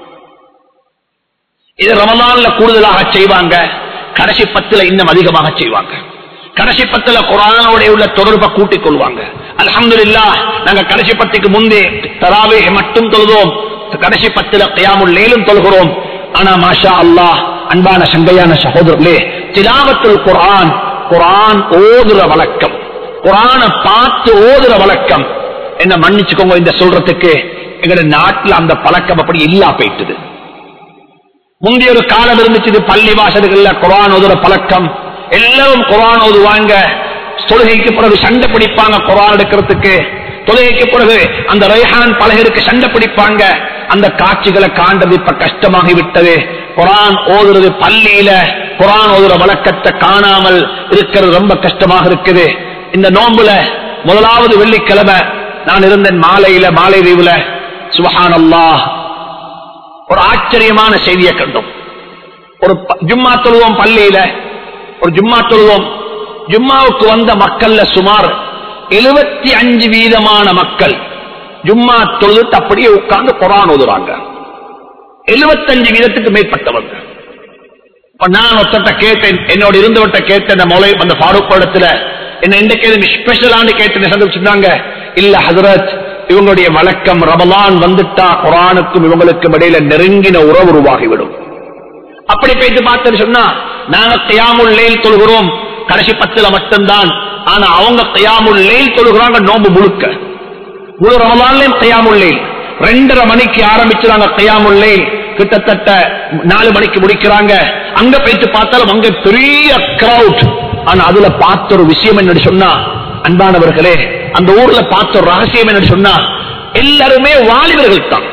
இது ரமலான்ல கூடுதலாக செய்வாங்க கடைசி பத்துல இன்னும் அதிகமாக செய்வாங்க கடைசி பத்துல குரானோட உள்ள தொடர்பை கூட்டிக் கொள்வாங்க அல்ஹம்துலில்லாஹ் நாங்க கடைசி பத்துக்கு முந்தே தராவே மட்டும் தொழுதோம் கடைசி பத்துல கியாமுல் லேலும் தொழுகிறோம் ஆனா மாஷா அல்லாஹ் அன்பான சங்கையான சகோதரர்களே திலாவத்துல் குர்ஆன் குர்ஆன் ஓதுற வழக்கம் குர்ஆனை பார்த்து ஓதுற வழக்கம் என்ன மன்னிச்சுக்கோங்க இந்த சொல்றதுக்கு எங்க நாட்டுல அந்த பழக்கம் அப்படி இல்லா போயிட்டுது முந்தைய ஒரு காலம் இருந்துச்சு பள்ளி வாசல்கள்ல குரான் ஓதுற பழக்கம் எல்லாரும் குரான் ஓதுவாங்க தொழுகைக்கு பிறகு சண்டை பிடிப்பாங்க குரான் எடுக்கிறதுக்கு தொழுகைக்கு பிறகு அந்த ரேஹான் பலகருக்கு சண்டை பிடிப்பாங்க அந்த காட்சிகளை காண்றது இப்ப கஷ்டமாகி விட்டது குரான் ஓதுறது பள்ளியில குரான் ஓதுற வழக்கத்தை காணாமல் இருக்கிறது ரொம்ப கஷ்டமாக இருக்குது இந்த நோம்புல முதலாவது வெள்ளிக்கிழமை நான் இருந்தேன் மாலையில மாலை தீவுல சுபஹான் அல்லாஹ் ஒரு ஆச்சரியமான செய்தியை கண்டோம் ஒரு ப- ஜும்மா தொழுவோம் பள்ளியில ஒரு ஜும்மா தொழுவோம் ஜும்மாவுக்கு வந்த மக்கள்ல சுமார் எழுபத்தி அஞ்சு வீதமான மக்கள் ஜும்மா தொழுது அப்படியே உட்கார்ந்து குரான் ஓதுறாங்க எழுபத்தஞ்சு வீதத்துக்கு மேற்பட்டவங்க இப்ப நான் ஒருத்தட்ட கேட்டேன் என்னோட இருந்தவட்ட கேட்டேன் அந்த மொழை அந்த ஃபாரூக் இடத்துல என்ன இன்றைக்கு ஸ்பெஷலான்னு கேட்டு சந்திச்சிருந்தாங்க இல்ல ஹசரத் இவங்களுடைய வழக்கம் ரமலான் வந்துட்டா குரானுக்கும் இவங்களுக்கும் இடையில நெருங்கின உறவு உருவாகிவிடும் அப்படி போயிட்டு பார்த்தேன்னு சொன்னா நாங்க கியாமுல் லேல் தொழுகிறோம் கடைசி பத்துல மட்டும்தான் ஆனா அவங்க கியாமுல் லேல் தொழுகிறாங்க நோம்பு முழுக்க முழு ரமலான்லயும் கியாமுல் லேல் ரெண்டரை மணிக்கு ஆரம்பிச்சுறாங்க கியாமுல் லேல் கிட்டத்தட்ட நாலு மணிக்கு முடிக்கிறாங்க அங்க போயிட்டு பார்த்தாலும் அங்க பெரிய கிரவுட் ஆனா அதுல பார்த்த ஒரு விஷயம் என்ன சொன்னா அன்பானவர்களே அந்த ஊர்ல பார்த்த ஒரு ரகசியம் என்ன சொன்னா எல்லாருமே வாலிபர்கள் தான்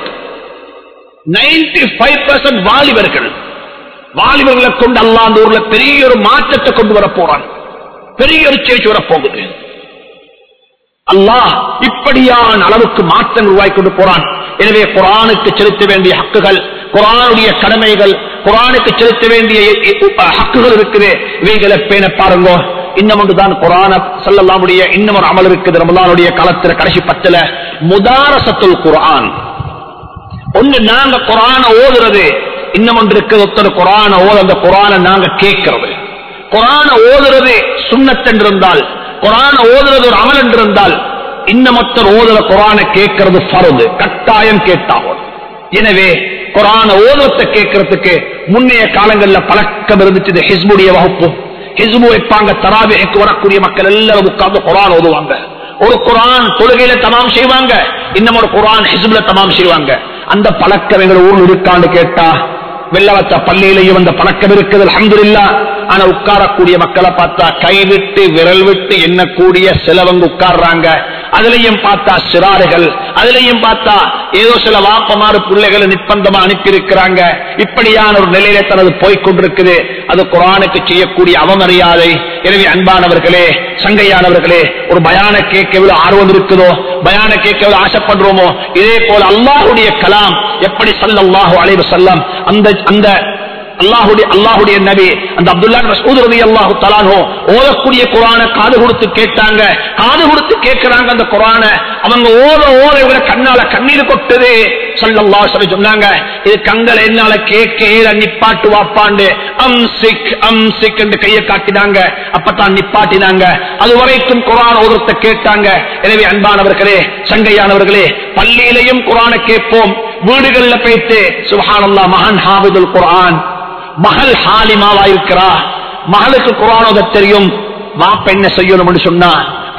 95% வாலிபர்கள் வாலிபர்களை கொண்டு அல்லாஹ் அந்த ஊர்ல பெரிய ஒரு மாற்றத்தை கொண்டு வர போறான் பெரிய ஒரு சேச்சு வர போகுது அல்லாஹ் இப்படியான அளவுக்கு மாற்றங்கள் உருவாக்கி கொண்டு போறான் எனவே குரானுக்கு செலுத்த வேண்டிய ஹக்குகள் குரானுடைய கடமைகள் குரானுக்கு செலுத்த வேண்டிய அஹ், ஹக்குகள் இருக்குது இவைகளை பேண பாருங்க இன்னும் ஒன்றுதான் குரான சொல்லலாமுடைய இன்னும் ஒரு அமல் இருக்குது ரமலானுடைய காலத்துல கடைசி பத்துல முதாரசத்துல் குர்ஆன் ஒண்ணு நாங்க குரான ஓதுறது இன்னும் ஒன்று இருக்கிறது ஒருத்தர் குரான ஓத அந்த குரான நாங்க கேட்கிறது குரான ஓதுறது சுண்ணத் என்றிருந்தால் குரான ஓதுறது ஒரு அமல் என்றிருந்தால் இன்னும் ஒருத்தர் ஓதுற குரான கேட்கிறது ஃபர்து கட்டாயம் கேட்டாகும் எனவே குரான ஓதுறத்தை கேட்கறதுக்கு முன்னைய காலங்கள்ல பழக்கம் இருந்துச்சு ஹிஸ்புடைய வகுப்பு ஹிஸ்பு வைப்பாங்க தராவிக்கு வரக்கூடிய மக்கள் எல்லாரும் உட்கார்ந்து குரான் ஓதுவாங்க ஒரு குரான் தொழுகையில தமாம் செய்வாங்க இன்னும் ஒரு குரான் ஹிஸ்புல தமாம் செய்வாங்க அந்த பழக்கம் எங்க ஊர்ல இருக்கான்னு கேட்டா வெள்ளவத்த பள்ளியிலையும் அந்த பழக்கம் இருக்குது அல்ஹம்துலில்லா ஆனா உட்காரக்கூடிய மக்களை பார்த்தா கை விட்டு விரல் விட்டு எண்ணக்கூடிய சிலவங்க உட்கார்றாங்க அதுலயும் பார்த்தா சிறாறுகள் அதுலயும் பார்த்தா ஏதோ சில வாப்பமாறு பிள்ளைகளை நிர்பந்தமா அனுப்பி இருக்கிறாங்க இப்படியான ஒரு நிலையில தனது போய்கொண்டிருக்குது அது குரானுக்கு செய்யக்கூடிய அவமரியாதை எனவே அன்பானவர்களே சங்கையானவர்களே ஒரு பயான கேட்க எவ்வளவு ஆர்வம் இருக்குதோ பயான கேட்க எவ்வளவு ஆசைப்படுறோமோ இதே போல அல்லாஹுடைய கலாம் எப்படி சல்லல்லாஹு அலைஹி வஸல்லம் அந்த அந்த அல்லாஹுடைய அல்லாஹுடைய நபி அந்த அப்துல்லா மஸ்ஊத் ரலியல்லாஹு தஆலாஹு ஓதக்கூடிய குர்ஆனை காது கொடுத்து கேட்டாங்க காது கொடுத்து கேட்கறாங்க அந்த குர்ஆனை அவங்க ஓத ஓத இவர கண்ணால கண்ணீர் கொட்டுது ஸல்லல்லாஹு அலைஹி வஸல்லம் சொன்னாங்க இது கண்களை என்னால கேட்க ஏற நிப்பாட்டு வாப்பாண்டு அம்சிக் அம்சிக் என்று கையை காட்டினாங்க அப்பதான் நிப்பாட்டினாங்க அது வரைக்கும் குர்ஆன் ஓதுறத கேட்டாங்க எனவே அன்பானவர்களே சங்கையானவர்களே பள்ளியிலையும் குர்ஆனை கேட்போம் வீடுகள்ல போயிட்டு சுப்ஹானல்லாஹ் மகான் ஹாஃபிதுல் குர்ஆன் மகள் ஹாலிமாவா இருக்கிறா மகளுக்கு குரான் ஓத தெரியும் வாப்ப என்ன செய்யணும்னு சொன்னா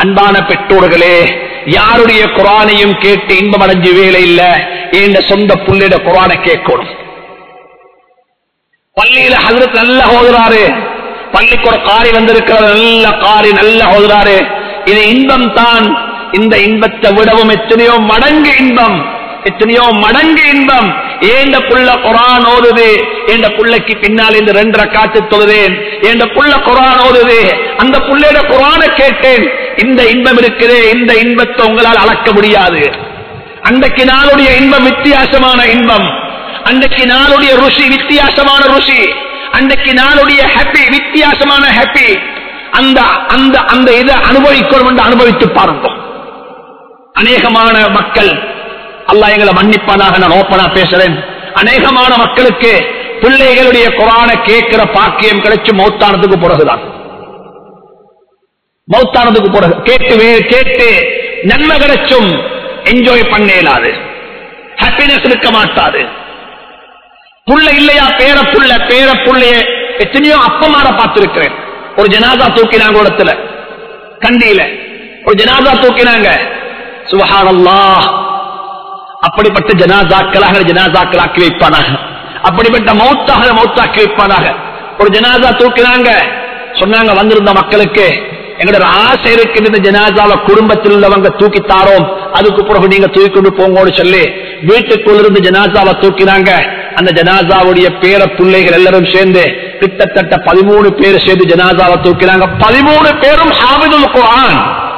அன்பான பெற்றோர்களே யாருடைய குரானையும் கேட்டு இன்பம் அடைஞ்சு வேலை இல்ல என்ற சொந்த புள்ளிட குரானை கேட்கணும் பள்ளியில ஹசரத் நல்லா ஓதுறாரு பள்ளிக்கு ஒரு காரி வந்திருக்கிறது நல்ல காரி நல்லா ஓதுறாரு இது இன்பம் தான் இந்த இன்பத்தை விடவும் எத்தனையோ மடங்கு இன்பம் எத்தனையோ மடங்கு இன்பம் ஏண்ட புள்ள குரான் ஓதுது என்ற புள்ளைக்கு பின்னால் இந்த ரெண்டரை காத்து தொழுதேன் என்ற புள்ள குரான் ஓதுது அந்த புள்ளையோட குரான கேட்டேன் இந்த இன்பம் இருக்குதே இந்த இன்பத்தை உங்களால் அளக்க முடியாது அன்றைக்கு நாளுடைய இன்பம் வித்தியாசமான இன்பம் அன்றைக்கு நாளுடைய ருசி வித்தியாசமான ருசி அன்றைக்கு நாளுடைய ஹாப்பி வித்தியாசமான ஹாப்பி அந்த அந்த அந்த இதை அனுபவிக்கணும் என்று அனுபவித்து பாருங்க அநேகமான மக்கள் அல்லாஹ் எங்களை மன்னிப்பானாக நான் ஓப்பனா பேசுறேன் அநேகமான மக்களுக்கு பிள்ளைகளுடைய குரான கேட்கிற பாக்கியம் கிடைச்சு மௌத்தானதுக்கு பிறகுதான் மௌத்தானதுக்கு பிறகு கேட்டு வே- கேட்டு நன்மை கிடைச்சும் என்ஜாய் பண்ண இயலாது ஹாப்பினஸ் இருக்க மாட்டாது புள்ள இல்லையா பேர புள்ள பேர புள்ளைய எத்தனையோ அப்பமார பார்த்திருக்கிறேன் ஒரு ஜனாதா தூக்கினாங்க ஒரு இடத்துல கண்டியில ஒரு ஜனாதா தூக்கினாங்க சுபஹானல்லாஹ் அப்படிப்பட்ட ஜனாதாக்களாக ஜனாதாக்களாக்கி வைப்பானாக அப்படிப்பட்ட மௌத்தாக மௌத்தாக்கி வைப்பானாக ஒரு ஜனாதா தூக்கினாங்க சொன்னாங்க வந்திருந்த மக்களுக்கு எங்களோட ஆசை இருக்கின்ற இந்த ஜனாதாவை குடும்பத்தில் உள்ளவங்க தூக்கி தாரோம் அதுக்கு பிறகு நீங்க தூக்கி கொண்டு போங்கன்னு சொல்லி வீட்டுக்குள்ள இருந்து ஜனாதாவை தூக்கினாங்க அந்த ஜனாதாவுடைய பேர பிள்ளைகள் எல்லாரும் சேர்ந்து கிட்டத்தட்ட பதிமூணு பேர் சேர்ந்து ஜனாதாவை தூக்கினாங்க பதிமூணு பேரும் ஹாபிதுல் குரான்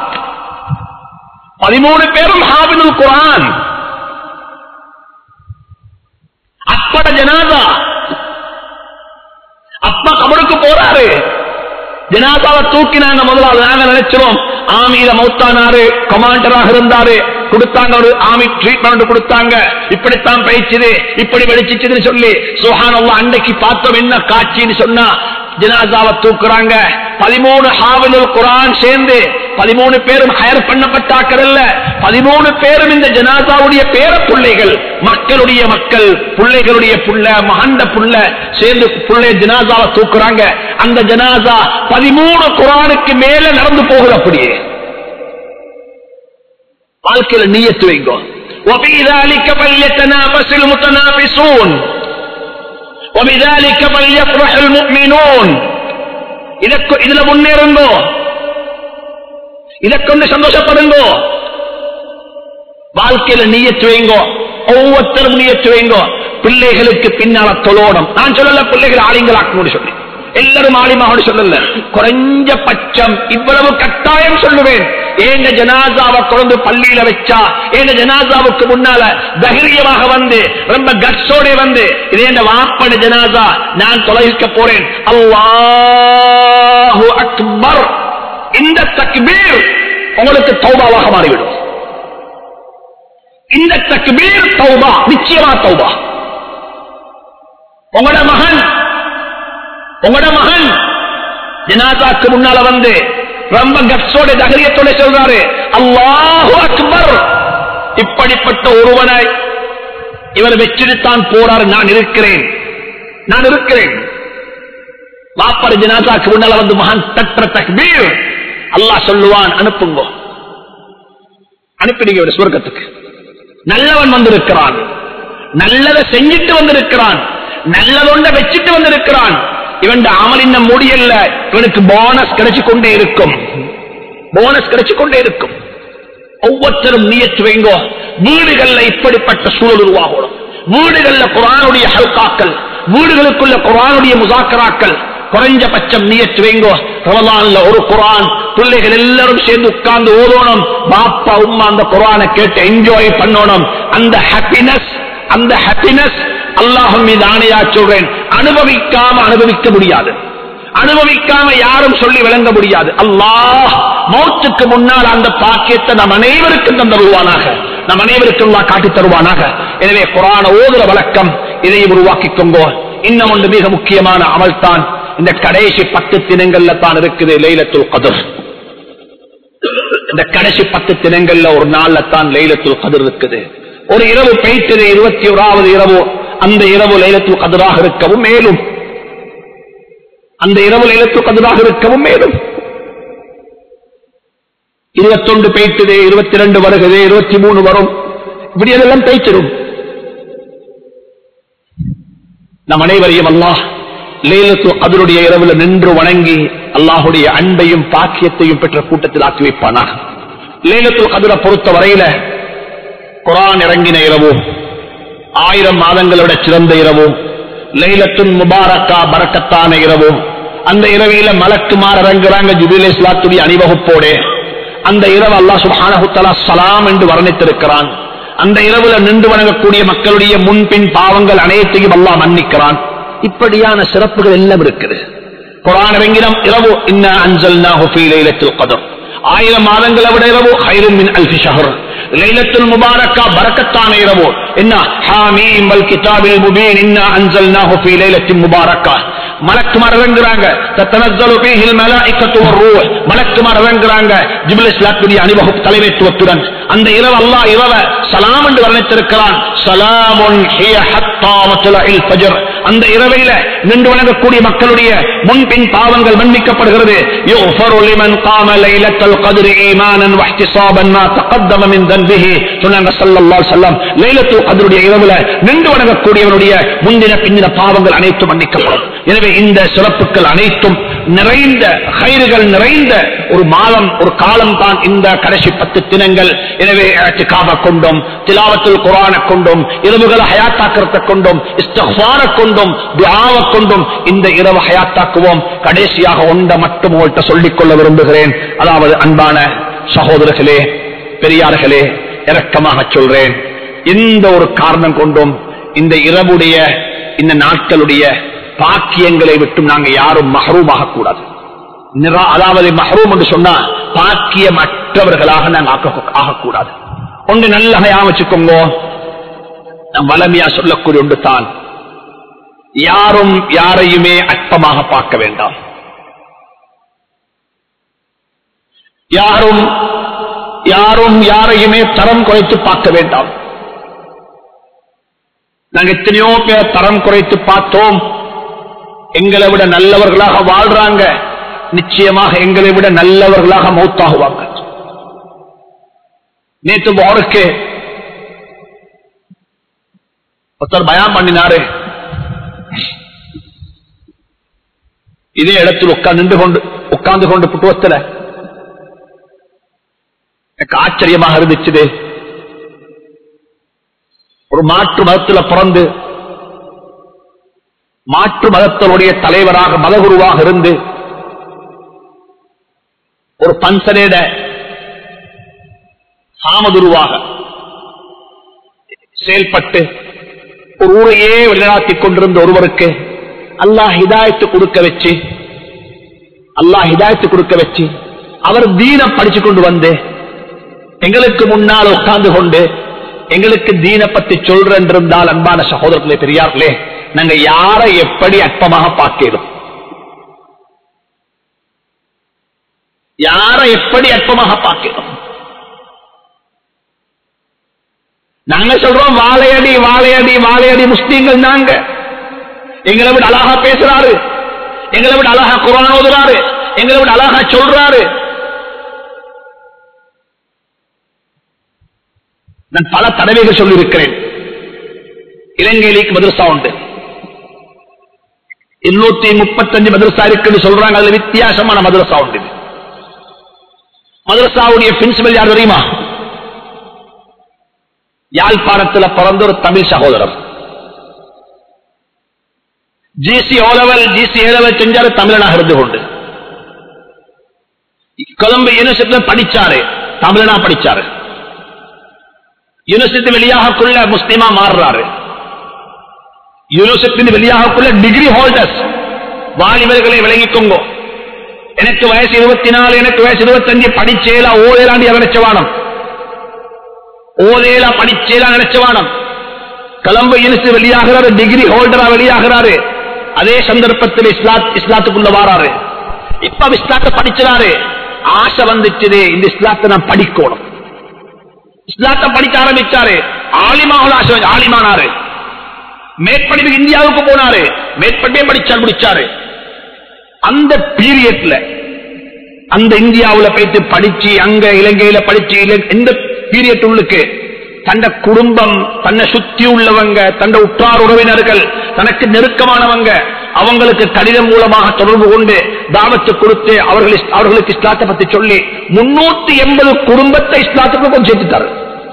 பதிமூணு பேரும் ஹாபிதுல் குரான் அப்பட ஜனாதா அப்பா கபருக்கு போறாரு ஜனாதாவை தூக்கினாங்க முதலாவது நாங்க நினைச்சிரோம் ஆமியில மௌத்தானாரு கமாண்டராக இருந்தாரு கொடுத்தாங்க ஒரு ஆமி ட்ரீட்மெண்ட் கொடுத்தாங்க இப்படித்தான் பயிற்சிது இப்படி வெடிச்சிச்சுன்னு சொல்லி சுஹானல்லா அன்னைக்கு பார்த்தோம் என்ன காட்சின்னு சொன்னா ஜனாதாவை தூக்குறாங்க பதிமூணு ஹாவிலுல் குரான் சேர்ந்து பதிமூணு பேரும் ஹயர் பண்ணப்பட்டாக்கள் அல்ல பதிமூணு பேரும் இந்த ஜனாதாவுடைய பேர பிள்ளைகள் மக்களுடைய மக்கள் பிள்ளைகளுடைய புள்ள மகண்ட புள்ள சேர்ந்து புள்ளை ஜனாதாவை தூக்குறாங்க அந்த ஜனாதா பதிமூணு குரானுக்கு மேல நடந்து போகுது அப்படியே வாழ்க்கையில நீயத்து வைங்கோ وفي ذلك فليتنافس المتنافسون وبذلك فليفرح المؤمنون இதற்கு இதுல முன்னேறுங்கோ இதை கொண்டு சந்தோஷப்படுங்கோ வாழ்க்கையில நீயத்து வைங்கோ ஒவ்வொருத்தரும் நீயத்து வைங்கோ பிள்ளைகளுக்கு பின்னால தொழோடம் நான் சொல்லல பிள்ளைகள் ஆளிங்களாக்கணும்னு சொல்லி எல்லாரும் ஆலிமாக சொல்லல குறைஞ்ச பட்சம் இவ்வளவு கட்டாயம் சொல்லுவேன் ஏங்க ஜனாசாவை கொண்டு பள்ளியில வச்சா ஏங்க ஜனாசாவுக்கு முன்னால தைரியமாக வந்து ரொம்ப கட்ஸோட வந்து இதே இந்த வாப்பட ஜனாசா நான் தொலைக்க போறேன் அல்லாஹு அக்பர் இந்த தக்பீர் உங்களுக்கு தௌபாவாக மாறிவிடும் இந்த தக்பீர் தௌபா நிச்சயமா தௌபா உங்களோட மகன் உங்களோட மகன் ஜனாதாக்கு முன்னால வந்து ரொம்ப கட்ஸோட தைரியத்தோட சொல்றாரு அல்லாஹு அக்பர் இப்படிப்பட்ட ஒருவனை இவர் வச்சிருத்தான் போறாரு நான் இருக்கிறேன் நான் இருக்கிறேன் வாப்பட ஜனாதாக்கு முன்னால வந்து மகன் தற்ற தக்பீர் அல்லாஹ் சொல்லுவான் அனுப்புங்க அனுப்பிடுங்க இவரை சுவர்க்கத்துக்கு நல்லவன் வந்திருக்கிறான் நல்லதை செஞ்சிட்டு வந்திருக்கிறான் நல்லதொண்ட வச்சுட்டு வந்திருக்கிறான் இவன் அமல் இன்னும் முடியல இவனுக்கு போனஸ் கிடைச்சு கொண்டே இருக்கும் போனஸ் கிடைச்சு கொண்டே இருக்கும் ஒவ்வொருத்தரும் நீயத்து வைங்கோ வீடுகள்ல இப்படிப்பட்ட சூழல் உருவாகணும் வீடுகள்ல குரானுடைய ஹல்காக்கள் வீடுகளுக்குள்ள குரானுடைய முசாக்கராக்கள் குறைஞ்சபட்சம் நீயத்து வைங்கோ ரமலான்ல ஒரு குரான் பிள்ளைகள் எல்லாரும் சேர்ந்து உட்கார்ந்து ஓதணும் பாப்பா உம்மா அந்த குரானை கேட்டு என்ஜாய் பண்ணணும் அந்த ஹாப்பினஸ் அந்த ஹாப்பினஸ் அல்லாஹும் மீது ஆணையா சொல்றேன் அனுபவிக்காம அனுபவிக்க முடியாது அனுபவிக்காம யாரும் சொல்லி விளங்க முடியாது அல்லாஹ் மௌத்துக்கு முன்னால் அந்த பாக்கியத்தை நம் அனைவருக்கும் தந்தருவானாக நம் அனைவருக்கும் அல்லாஹ் காட்டித் தருவானாக எனவே குரான ஓதுற வழக்கம் இதையும் உருவாக்கிக் கொங்கோ இன்னும் ஒன்று மிக முக்கியமான அமல் தான் இந்த கடைசி பத்து தினங்கள்ல தான் இருக்குது லைலத்துல் கதர் இந்த கடைசி பத்து தினங்கள்ல ஒரு நாள்ல தான் லைலத்துல் கதர் இருக்குது ஒரு இரவு பெய்த்தது இருபத்தி ஓராவது இரவு அந்த இரவு லைலத்துல் கதராக இருக்கவும் மேலும் அந்த இரவு லைலத்துல் கதராக இருக்கவும் மேலும் இருபத்தொன்று பெய்த்துது இருபத்தி ரெண்டு வருகிறது இருபத்தி மூணு வரும் இப்படி அதெல்லாம் பெய்த்திடும் நம் அனைவரையும் அல்லாஹ் லேலத்து அதனுடைய இரவுல நின்று வணங்கி அல்லாஹுடைய அன்பையும் பாக்கியத்தையும் பெற்ற கூட்டத்தில் ஆக்கி வைப்பானாக லேலத்து கதிரை பொறுத்த வரையில குரான் இறங்கின இரவு ஆயிரம் மாதங்களை விட சிறந்த இரவு லைலத்துன் முபாரக்கா பரக்கத்தான இரவு அந்த இரவில மலக்குமார் இறங்குறாங்க ஜுபில் இஸ்லாத்துடைய அணிவகுப்போடு அந்த இரவு அல்லாஹ் சுப்ஹானஹு தஆலா சலாம் என்று வர்ணித்திருக்கிறான் அந்த இரவுல நின்று வணங்கக்கூடிய மக்களுடைய முன்பின் பாவங்கள் அனைத்தையும் அல்லாஹ் மன்னிக்கிறான் இப்படியான சிறப்புகள் எல்லாம் இருக்குது குரான் இறங்கினம் இரவு இன்ன அன்சல்னாஹு ஃபீ லைலத்துல் கத்ர் ஆயிரம் மாதங்களை விட இரவு ஹைரும் மின் அல்ஃபி ஷஹர் லைலத்துல் முபாரக்கா பரக்கத்தான இரவு என்ன ஹாமீம் வல் கிதாபில் முபீன் இன்ன அன்சல்னாஹு ஃபீ லைலத்தின் முபாரக்கா மலக்குமார் இறங்குறாங்க தத்தனஸ்ஸலு ஃபீஹில் மலாயிகத்து வர்ரூஹ் மலக்குமார் இறங்குறாங்க ஜிப்ரில் இஸ்லாத்துடைய அணிவகுப்பு தலைமைத்துவத்துடன் அந்த இரவு அல்லாஹ் இரவ சலாம் என்று வர்ணித்திருக்கிறான் சலாமுன் ஹிய ஹத்தா மத்லஇல் ஃபஜர் அந்த இரவையில நின்று வணங்கக்கூடிய மக்களுடைய முன்பின் பாவங்கள் மன்னிக்கப்படுகிறது யுஃபரு லிமன் காம லைலத்தல் கத்ரி ஈமானன் வஹ்திசாபன் மா தகத்தம மின் தன்பிஹி சொன்னாங்க ஸல்லல்லாஹு அலைஹி வஸல்லம் லைலத்துல் கத்ருடைய இரவுல நின்று வணங்கக்கூடியவனுடைய முந்தின பிந்தின பாவங்கள் அனைத்தும் மன்னிக்கப்படும் எனவே இந்த சிறப்புகள் அனைத்தும் நிறைந்த கயிறுகள் நிறைந்த ஒரு மாதம் ஒரு காலம் தான் இந்த கடைசி பத்து தினங்கள் எனவே காப கொண்டும் திலாவத்துல் குரான கொண்டும் இரவுகளை ஹயாத்தாக்கிறத கொண்டும் இஸ்தஃபார கொண்டும் துஆவ கொண்டும் இந்த இரவு ஹயாத்தாக்குவோம் கடைசியாக ஒன்றை மட்டும் உங்கள்கிட்ட சொல்லிக் கொள்ள விரும்புகிறேன் அதாவது அன்பான சகோதரர்களே பெரியார்களே இரக்கமாக சொல்றேன் எந்த ஒரு காரணம் கொண்டும் இந்த இரவுடைய இந்த நாட்களுடைய பாக்கியங்களை விட்டும் நாங்க யாரும் மஹரூமாக கூடாது நிரா- அதாவது மஹரூம் என்று சொன்னா பாக்கியமற்றவர்களாக நாங்க ஆக்க- ஆகக்கூடாது ஒன்று நல்ல வச்சுக்கோங்க நம் வளமையா சொல்லக்கூடிய ஒன்று தான் யாரும் யாரையுமே அற்பமாக பார்க்க வேண்டாம் யாரும் யாரும் யாரையுமே தரம் குறைத்து பார்க்க வேண்டாம் நாங்க எத்தனையோ பேர் தரம் குறைத்து பார்த்தோம் எங்களை விட நல்லவர்களாக வாழ்றாங்க நிச்சயமாக எங்களை விட நல்லவர்களாக மௌத்தாகுவாங்க நேற்று போருக்கு ஒருத்தர் பயம் பண்ணினாரு இதே இடத்தில் உட்கார்ந்து கொண்டு உட்கார்ந்து கொண்டு புட்டுவத்தில் எனக்கு ஆச்சரியமாக இருந்துச்சு ஒரு மாற்று மதத்துல பிறந்து மாற்று மதத்தினுடைய தலைவராக மதகுருவாக இருந்து ஒரு பன்சனேட சாமதுருவாக செயல்பட்டு ஒரு ஊரையே வெளிநாட்டிக் கொண்டிருந்த ஒருவருக்கு அல்லாஹ் ஹிதாயத்து கொடுக்க வச்சு அல்லாஹ் ஹிதாயத்து கொடுக்க வச்சு அவர் தீனம் படிச்சு கொண்டு வந்து எங்களுக்கு முன்னால் உட்கார்ந்து கொண்டு எங்களுக்கு தீன பத்தி சொல்றேன் இருந்தால் அன்பான சகோதரர்களே பெரியார்களே நாங்க யாரை எப்படி அற்பமாக பார்க்கிறோம் யாரை எப்படி அற்பமாக பார்க்கிறோம் நாங்க சொல்றோம் வாழையடி வாழையடி வாழையடி முஸ்லீம்கள் நாங்க எங்களை விட அழகா பேசுறாரு எங்களை விட அழகா குரான் ஓதுறாரு எங்களை விட அழகா சொல்றாரு நான் பல தடவைகள் சொல்லியிருக்கிறேன் இலங்கையிലേക്ക് மதரசா உண்டு இருநூத்தி முப்பத்தஞ்சு மதரசா இருக்குன்னு சொல்றாங்க அதுல வித்தியாசமான மதரசா உண்டு இது. மதரசாவுடைய பிரின்சிபல் யார் தெரியுமா யாழ்ப்பாணத்துல பிறந்த ஒரு தமிழ் சகோதரர் ஜிசி ஓலவல் ஜிசி ஏலவல் செஞ்சாரு தமிழனாக இருந்து கொண்டு கொலம்பு யூனிவர்சிட்டியில படிச்சாரு தமிழனா படிச்சாரு யூனிவர்சிட்டி வெளியாகக்குள்ள முஸ்லிமா மாறுறாரு யூனிவர்சிட்டி வெளியாகக்குள்ள டிகிரி ஹோல்டர்ஸ் வாலிபர்களை விளங்கிக்கோங்க எனக்கு வயசு இருபத்தி நாலு எனக்கு வயசு இருபத்தஞ்சு படிச்சேலா ஓதேலாண்டி நினைச்சவானம் ஓதேலா படிச்சேலா நினைச்சவானம் கலம்பு யூனிவர்சிட்டி வெளியாகிறாரு டிகிரி ஹோல்டரா வெளியாகிறாரு அதே சந்தர்ப்பத்தில் இஸ்லாத் இஸ்லாத்துக்குள்ள வாராரு இப்ப இஸ்லாத்தை படிச்சாரு ஆசை வந்துச்சு இந்த இஸ்லாத்தை நான் படிக்கணும் இஸ்லாத்தை படிக்க ஆரம்பிச்சாரு ஆலிமாக ஆசை வந்து ஆலிமானாரு மேற்படிப்பு இந்தியாவுக்கு போனாரு மேற்படிப்பே படிச்சார் முடிச்சாரு அந்த பீரியட்ல அந்த இந்தியாவுல போயிட்டு படிச்சு அங்க இலங்கையில படிச்சு இல- எந்த பீரியட் உள்ளுக்கு தந்த குடும்பம் தன்னை சுத்தி உள்ளவங்க தந்த உற்றார் உறவினர்கள் தனக்கு நெருக்கமானவங்க அவங்களுக்கு கடிதம் மூலமாக தொடர்பு கொண்டு தாவத்து கொடுத்து அவர்கள் இஸ்- அவர்களுக்கு இஸ்லாத்தை பத்தி சொல்லி முன்னூத்தி எண்பது குடும்பத்தை இஸ்லாத்துக்கு கொஞ்சம் சேர்த்துட்டாரு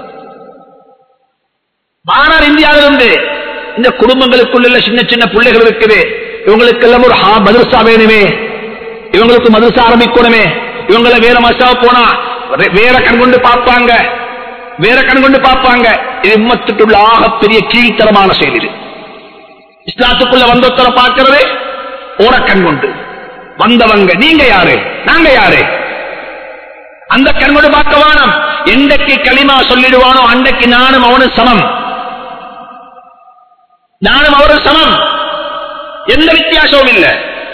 மானார் இந்தியாவிலிருந்து இந்த குடும்பங்களுக்குள்ள சின்ன சின்ன பிள்ளைகள் இருக்குது இவங்களுக்கு எல்லாம் ஒரு ஹா- மதரசா வேணுமே இவங்களுக்கு மதரசா ஆரம்பிக்கணுமே இவங்கள வேற மசா போனா வே- வேற கண் கொண்டு பார்ப்பாங்க வேற கண் கொண்டு பார்ப்பாங்க இது உம்மத்துக்குள்ள ஆகப்பெரிய கீழ்த்தரமான செயல் இது இஸ்லாத்துக்குள்ள வந்தொத்தர பார்க்கிறது ஓர கண் கொண்டு வந்தவங்க நீங்க யாரு நாங்க யாரு அந்த கண் கொண்டு பார்க்க வேணாம் எண்டைக்கு களிமா சொல்லிடுவானோ அன்றைக்கு நானும் அவனும் சமம் நானும் அவரும் சமம் எந்த வித்தியாசமும் இல்லை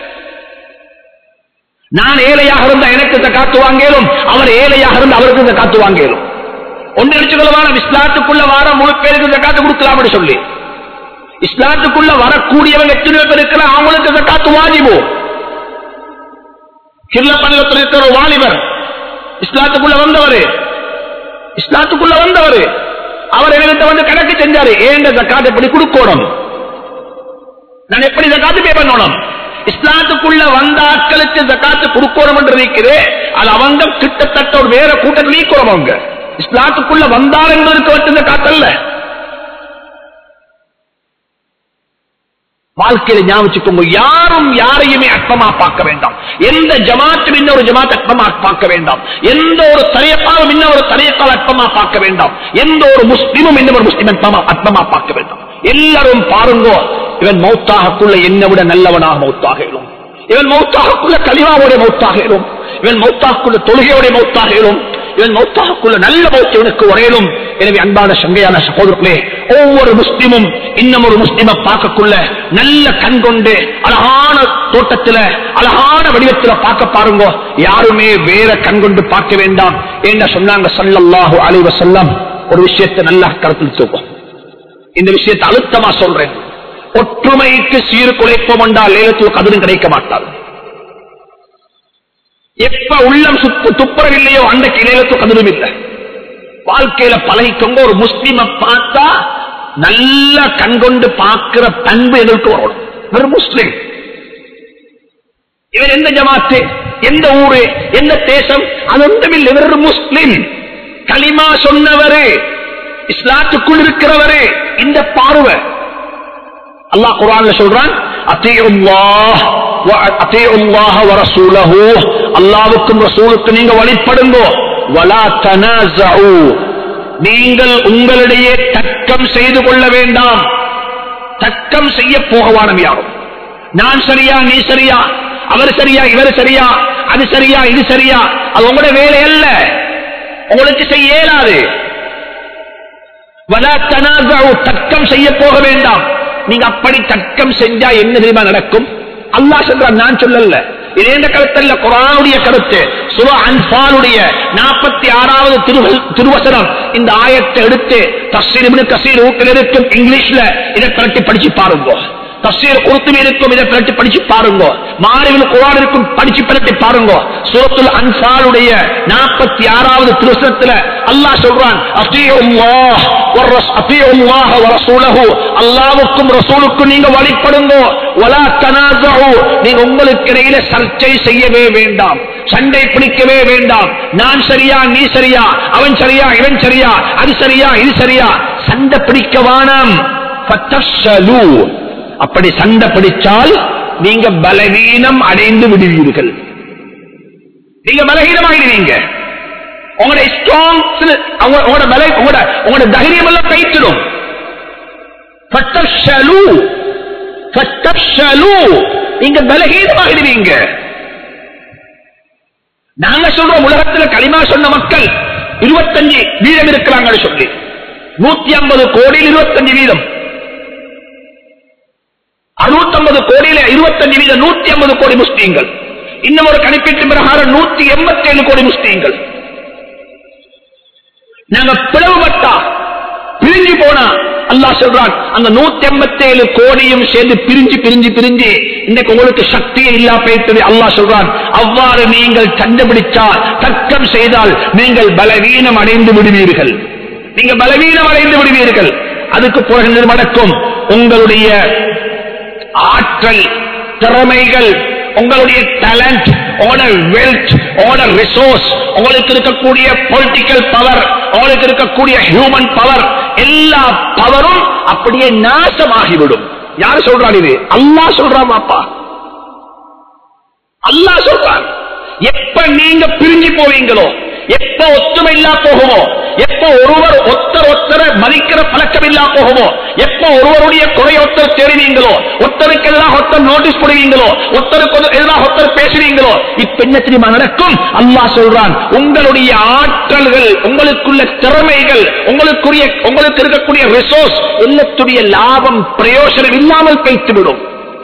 நான் ஏழையாக இருந்த எனக்கு இந்த காத்து வாங்கலும் அவர் ஏழையாக இருந்த அவருக்கு இந்த காத்து வாங்கலும் ஒன்று நினைச்சுக்கொள்ளவான இஸ்லாத்துக்குள்ள வார முழு பேருக்கு இந்த காத்து கொடுக்கலாம் சொல்லி இஸ்லாத்துக்குள்ள வரக்கூடியவங்க எத்தனை பேர் இருக்கிற அவங்களுக்கு இந்த காத்து வாஜிபோ கிர்ல பணிலத்தில் இருக்கிற ஒரு வாலிபர் இஸ்லாத்துக்குள்ள வந்தவர் இஸ்லாத்துக்குள்ள வந்தவர் அவர் என்கிட்ட வந்து கணக்கு செஞ்சாரு ஏன் இந்த காத்து எப்படி கொடுக்கணும் நான் எப்படி ஜக்காத்து பே பண்ணணும் இஸ்லாத்துக்குள்ள வந்த ஆட்களுக்கு ஜக்காத்து கொடுக்கணும் என்று இருக்குது அது அவங்க கிட்டத்தட்ட ஒரு வேற கூட்டத்தில் நீக்கிறோம் அவங்க இஸ்லாத்துக்குள்ள வந்தார் என்பதற்கு மட்டும் இந்த காத்தல்ல வாழ்க்கையில ஞாபகிச்சுக்கோங்க யாரும் யாரையுமே அற்பமா பார்க்க வேண்டாம் எந்த ஜமாத்தும் இன்னொரு ஜமாத் அற்பமா பார்க்க வேண்டாம் எந்த ஒரு தரையப்பாலும் இன்னொரு தரையப்பால் அற்பமா பார்க்க வேண்டாம் எந்த ஒரு முஸ்லிமும் இன்னொரு முஸ்லிம் அற்பமா அற்பமா பார்க்க வேண்டாம் எல்லாரும் பாருங்கோ இவன் மௌத்தாகக்குள்ள என்னை விட நல்லவனாக மௌத்தாகிடும் இவன் மௌத்தாகக்குள்ள கலிமாவோட மௌத்தாகிடும் இவன் மௌத்தாக்குள்ள தொழுகையோட மௌத்தாகிடும் இவன் மௌத்தாகக்குள்ள நல்ல மௌத்து இவனுக்கு உரையிலும் எனவே அன்பான சங்கையான சகோதரர்களே ஒவ்வொரு முஸ்லிமும் இன்னும் ஒரு முஸ்லிமை பார்க்கக்குள்ள நல்ல கண் கொண்டு அழகான தோட்டத்துல அழகான வடிவத்துல பார்க்க பாருங்க யாருமே வேற கண் கொண்டு பார்க்க வேண்டாம் என்ன சொன்னாங்க சல்லல்லாஹு அலைஹி வஸல்லம் ஒரு விஷயத்தை நல்லா கருத்தில் தூக்கும் இந்த விஷயத்தை அழுத்தமா சொல்றேன் ஒற்றுமைக்கு சீர்குலைப்போம் என்றால் லேலத்தில் கதிரும் கிடைக்க மாட்டார் எப்ப உள்ளம் சுத்து துப்புரவில்லையோ அன்றைக்கு லேலத்தில் கதிரும் இல்லை வாழ்க்கையில பழகிக்கொங்க ஒரு முஸ்லிம பார்த்தா நல்ல கண்கொண்டு பார்க்கிற பண்பு எங்களுக்கு வரும் ஒரு முஸ்லிம் இவர் எந்த ஜமாத்து எந்த ஊரு எந்த தேசம் அது ஒன்றுமில்லை இவர் ஒரு முஸ்லிம் களிமா சொன்னவரு இஸ்லாத்துக்குள் இருக்கிறவரு இந்த பார்வை அல்லாஹ் குரான்ல சொல்றான் அத்தியுல்லாஹ் வ அத்தியுல்லாஹ வ ரசூலஹு அல்லாஹ்வுக்கும் ரசூலுக்கும் நீங்க வழிபடுங்கோ வலா தனாஸு நீங்கள் உங்களிடையே தர்க்கம் செய்து கொள்ள வேண்டாம் தர்க்கம் செய்ய போகவானம் யாரும் நான் சரியா நீ சரியா அவர் சரியா இவர் சரியா அது சரியா இது சரியா அது உங்களோட வேலை அல்ல உங்களுக்கு செய்ய இயலாது வலா தனாஸு தர்க்கம் செய்ய போக வேண்டாம் நீங்க அப்படி தர்க்கம் செஞ்சா என்ன தெரியுமா நடக்கும் அல்லாஹ் சொல்றான் நான் சொல்லல இது எந்த கருத்தல்ல குரானுடைய கருத்து சுர அன்பாலுடைய நாற்பத்தி ஆறாவது திருவசனம் இந்த ஆயத்தை எடுத்து தஸ்ஸீர் இப்னு கசீர் ஊட்டில் இருக்கும் இங்கிலீஷ்ல இதை பரட்டி படிச்சு பாருங்க தஸ்ஸீர் குருத்துவி இருக்கும் இதை பரட்டி படிச்சு பாருங்க மாறிவில் குரான் இருக்கும் படிச்சு பரட்டி பாருங்க சூரத்துல் அன்பாலுடைய நாற்பத்தி ஆறாவது திருவசனத்துல அல்லாஹ் சொல்றான் அத்தியுல்லாஹ் வர்ரஸ் அத்தியுல்லாஹ வரசூலஹு அல்லாஹ்வுக்கும் ரசூலுக்கும் நீங்க வழிபடுங்க வலா தனாஸு நீங்க உங்களுக்கு இடையில சர்ச்சை செய்யவே வேண்டாம் சண்டை பிடிக்கவே வேண்டாம் நான் சரியா நீ சரியா அவன் சரியா இவன் சரியா அது சரியா இது சரியா சண்டை பிடிக்க வேணாம் ஃபத்தஃஷலு. அப்படி சண்டை பிடிச்சால் நீங்க பலவீனம் அடைந்து விடுவீர்கள் நீங்க பலகீனமாகிடுவீங்க உங்களோட ஸ்ட்ராங் உங்களோட பல உங்களோட உங்களோட தைரியம் எல்லாம் கைத்திடும் ஃபத்தஃஷலு. ஃபத்தஃஷலு. நீங்க பலகீனமாகிடுவீங்க நாங்க சொல்றோம் உலகத்துல களிமா சொன்ன மக்கள் இருபத்தஞ்சு வீதம் இருக்கிறாங்கன்னு சொல்லி நூத்தி ஐம்பது கோடியில் இருபத்தஞ்சு வீதம் அறுநூத்தி கோடியில இருபத்தஞ்சு வீதம் நூத்தி ஐம்பது கோடி முஸ்லீம்கள் இன்னும் ஒரு கணிப்பீட்டு பிரகாரம் நூத்தி எண்பத்தி ஏழு கோடி முஸ்லீம்கள் நாங்க பிளவுபட்டா பிரிஞ்சு போனா அல்லாஹ் சொல்றான் அந்த நூத்தி எண்பத்தி ஏழு கோடியும் சேர்ந்து பிரிஞ்சு பிரிஞ்சு பிரிஞ்சு இன்னைக்கு உங்களுக்கு சக்தியே இல்லா போயிட்டது அல்லாஹ் சொல்றான் அவ்வாறு நீங்கள் கண்டுபிடிச்சால் தர்க்கம் செய்தால் நீங்கள் பலவீனம் அடைந்து விடுவீர்கள் நீங்க பலவீனம் அடைந்து விடுவீர்கள் அதுக்கு பிறகு என்ன நடக்கும் உங்களுடைய ஆற்றல் திறமைகள் உங்களுடைய டேலண்ட் உங்களோட வெல்த் உங்களோட ரிசோர்ஸ் உங்களுக்கு இருக்கக்கூடிய பொலிட்டிக்கல் பவர் உங்களுக்கு இருக்கக்கூடிய ஹியூமன் பவர் எல்லா பவரும் அப்படியே நாசமாகிவிடும் யாரு சொல்றான் இது அல்லாஹ் சொல்றான் அப்பா அல்லாஹ் சொல்றான் எப்ப நீங்க பிரிஞ்சு போவீங்களோ எப்ப ஒத்துமை இல்லா போகுமோ எப்ப ஒருவர் ஒத்தர் ஒத்தர மதிக்கிற பழக்கம் இல்லா போகுமோ எப்ப ஒருவருடைய குறை ஒத்தர் தெரிவீங்களோ ஒத்தருக்கு எதிராக ஒத்தர் நோட்டீஸ் போடுவீங்களோ ஒத்தருக்கு எதிராக ஒத்தர் பேசுவீங்களோ இப்ப என்ன தெரியுமா நடக்கும் அல்லாஹ் சொல்றான் உங்களுடைய ஆற்றல்கள் உங்களுக்குள்ள திறமைகள் உங்களுக்குரிய உங்களுக்கு இருக்கக்கூடிய ரிசோர்ஸ் எல்லாத்துடைய லாபம் பிரயோஜனம் இல்லாமல் வைத்துவிடும்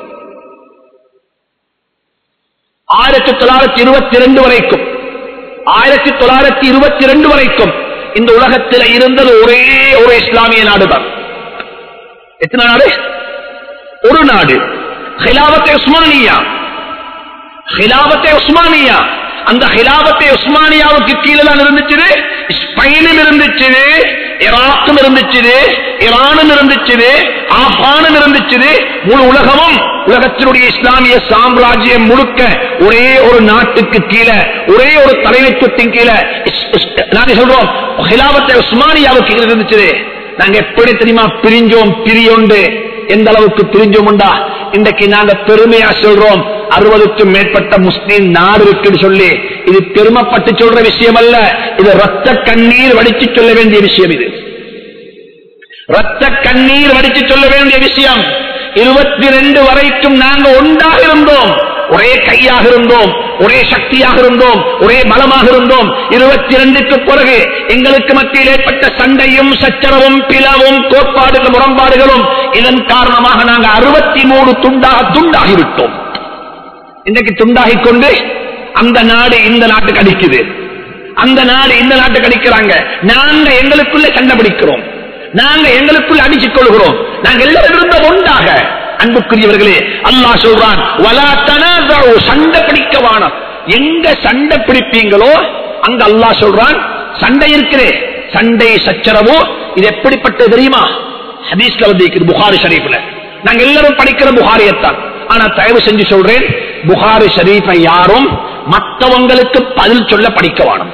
ஆயிரத்தி தொள்ளாயிரத்தி இருபத்தி ரெண்டு வரைக்கும் ஆயிரத்தி தொள்ளாயிரத்தி இருபத்தி ரெண்டு வரைக்கும் இந்த உலகத்தில் இருந்தது ஒரே ஒரு இஸ்லாமிய நாடுதான் எத்தனை நாடு ஒரு நாடு ஹிலாவத்தை உஸ்மானியா ஹிலாவத்தை உஸ்மானியா அந்த ஹிலாபத்தை உஸ்மானியாவுக்கு கீழே தான் இருந்துச்சு ஸ்பெயினும் இருந்துச்சு ஈராக்கும் இருந்துச்சு ஈரானும் இருந்துச்சு ஆப்கானும் இருந்துச்சு முழு உலகமும் உலகத்தினுடைய இஸ்லாமிய சாம்ராஜ்யம் முழுக்க ஒரே ஒரு நாட்டுக்கு கீழே ஒரே ஒரு தலைமைத்துவத்தின் கீழே இஸ்- இஸ்- நாங்க சொல்றோம் ஹிலாபத்தை உஸ்மானியாவுக்கு கீழே இருந்துச்சு நாங்க எப்படி தெரியுமா பிரிஞ்சோம் பிரியோண்டு எந்த அளவுக்கு பிரிஞ்சோம்டா இன்றைக்கு நாங்க பெருமையா சொல்றோம் அறுபதுக்கும் மேற்பட்ட முஸ்லீம் நாடு இருக்குன்னு சொல்லி இது பெருமைப்பட்டு சொல்ற விஷயம் அல்ல இது ரத்த கண்ணீர் வடிச்சு சொல்ல வேண்டிய விஷயம் இது ரத்த கண்ணீர் வடிச்சு சொல்ல வேண்டிய விஷயம் இருபத்தி ரெண்டு வரைக்கும் நாங்க ஒன்றாக இருந்தோம் ஒரே கையாக இருந்தோம் ஒரே சக்தியாக இருந்தோம் ஒரே பலமாக இருந்தோம் இருபத்தி ரெண்டுக்கு பிறகு எங்களுக்கு மத்தியில் ஏற்பட்ட சண்டையும் சச்சரவும் பிளவும் கோட்பாடுகளும் முரண்பாடுகளும் இதன் காரணமாக நாங்க அறுபத்தி மூணு துண்டாக துண்டாகிவிட்டோம் இன்றைக்கு துண்டாகிக் கொண்டு அந்த நாடு இந்த நாட்டுக்கு அடிக்குது அந்த நாடு இந்த நாட்டுக்கு அடிக்கிறாங்க நாங்க எங்களுக்குள்ள சண்டை பிடிக்கிறோம் நாங்க எங்களுக்குள்ள அடிச்சுக் கொள்கிறோம் நாங்க எல்லாரும் இருந்த ஒன்றாக அன்புக்குரியவர்களே அல்லாஹ் சொல்றான் "வலா தனாசரு", சண்டை பிடிக்க வானம் எங்க சண்டை பிடிப்பீங்களோ அங்க அல்லாஹ் சொல்றான் சண்டை இருக்கிறே சண்டை சச்சரவோ இது எப்படிப்பட்டது தெரியுமா ஹதீஸ்ல வந்து இருக்குது புகாரி ஷரீஃப்ல நாங்க எல்லாரும் படிக்கிற புகாரியத்தான் ஆனா தயவு செஞ்சு சொல்றேன் புகாரி ஷரீஃபை யாரும் மற்றவங்களுக்கு பதில் சொல்ல படிக்க வேணும்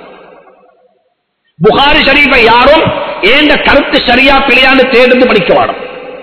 புகாரி ஷரீஃபை யாரும் ஏந்த கருத்து சரியா பிழையான்னு தேர்ந்து படிக்க வேணும்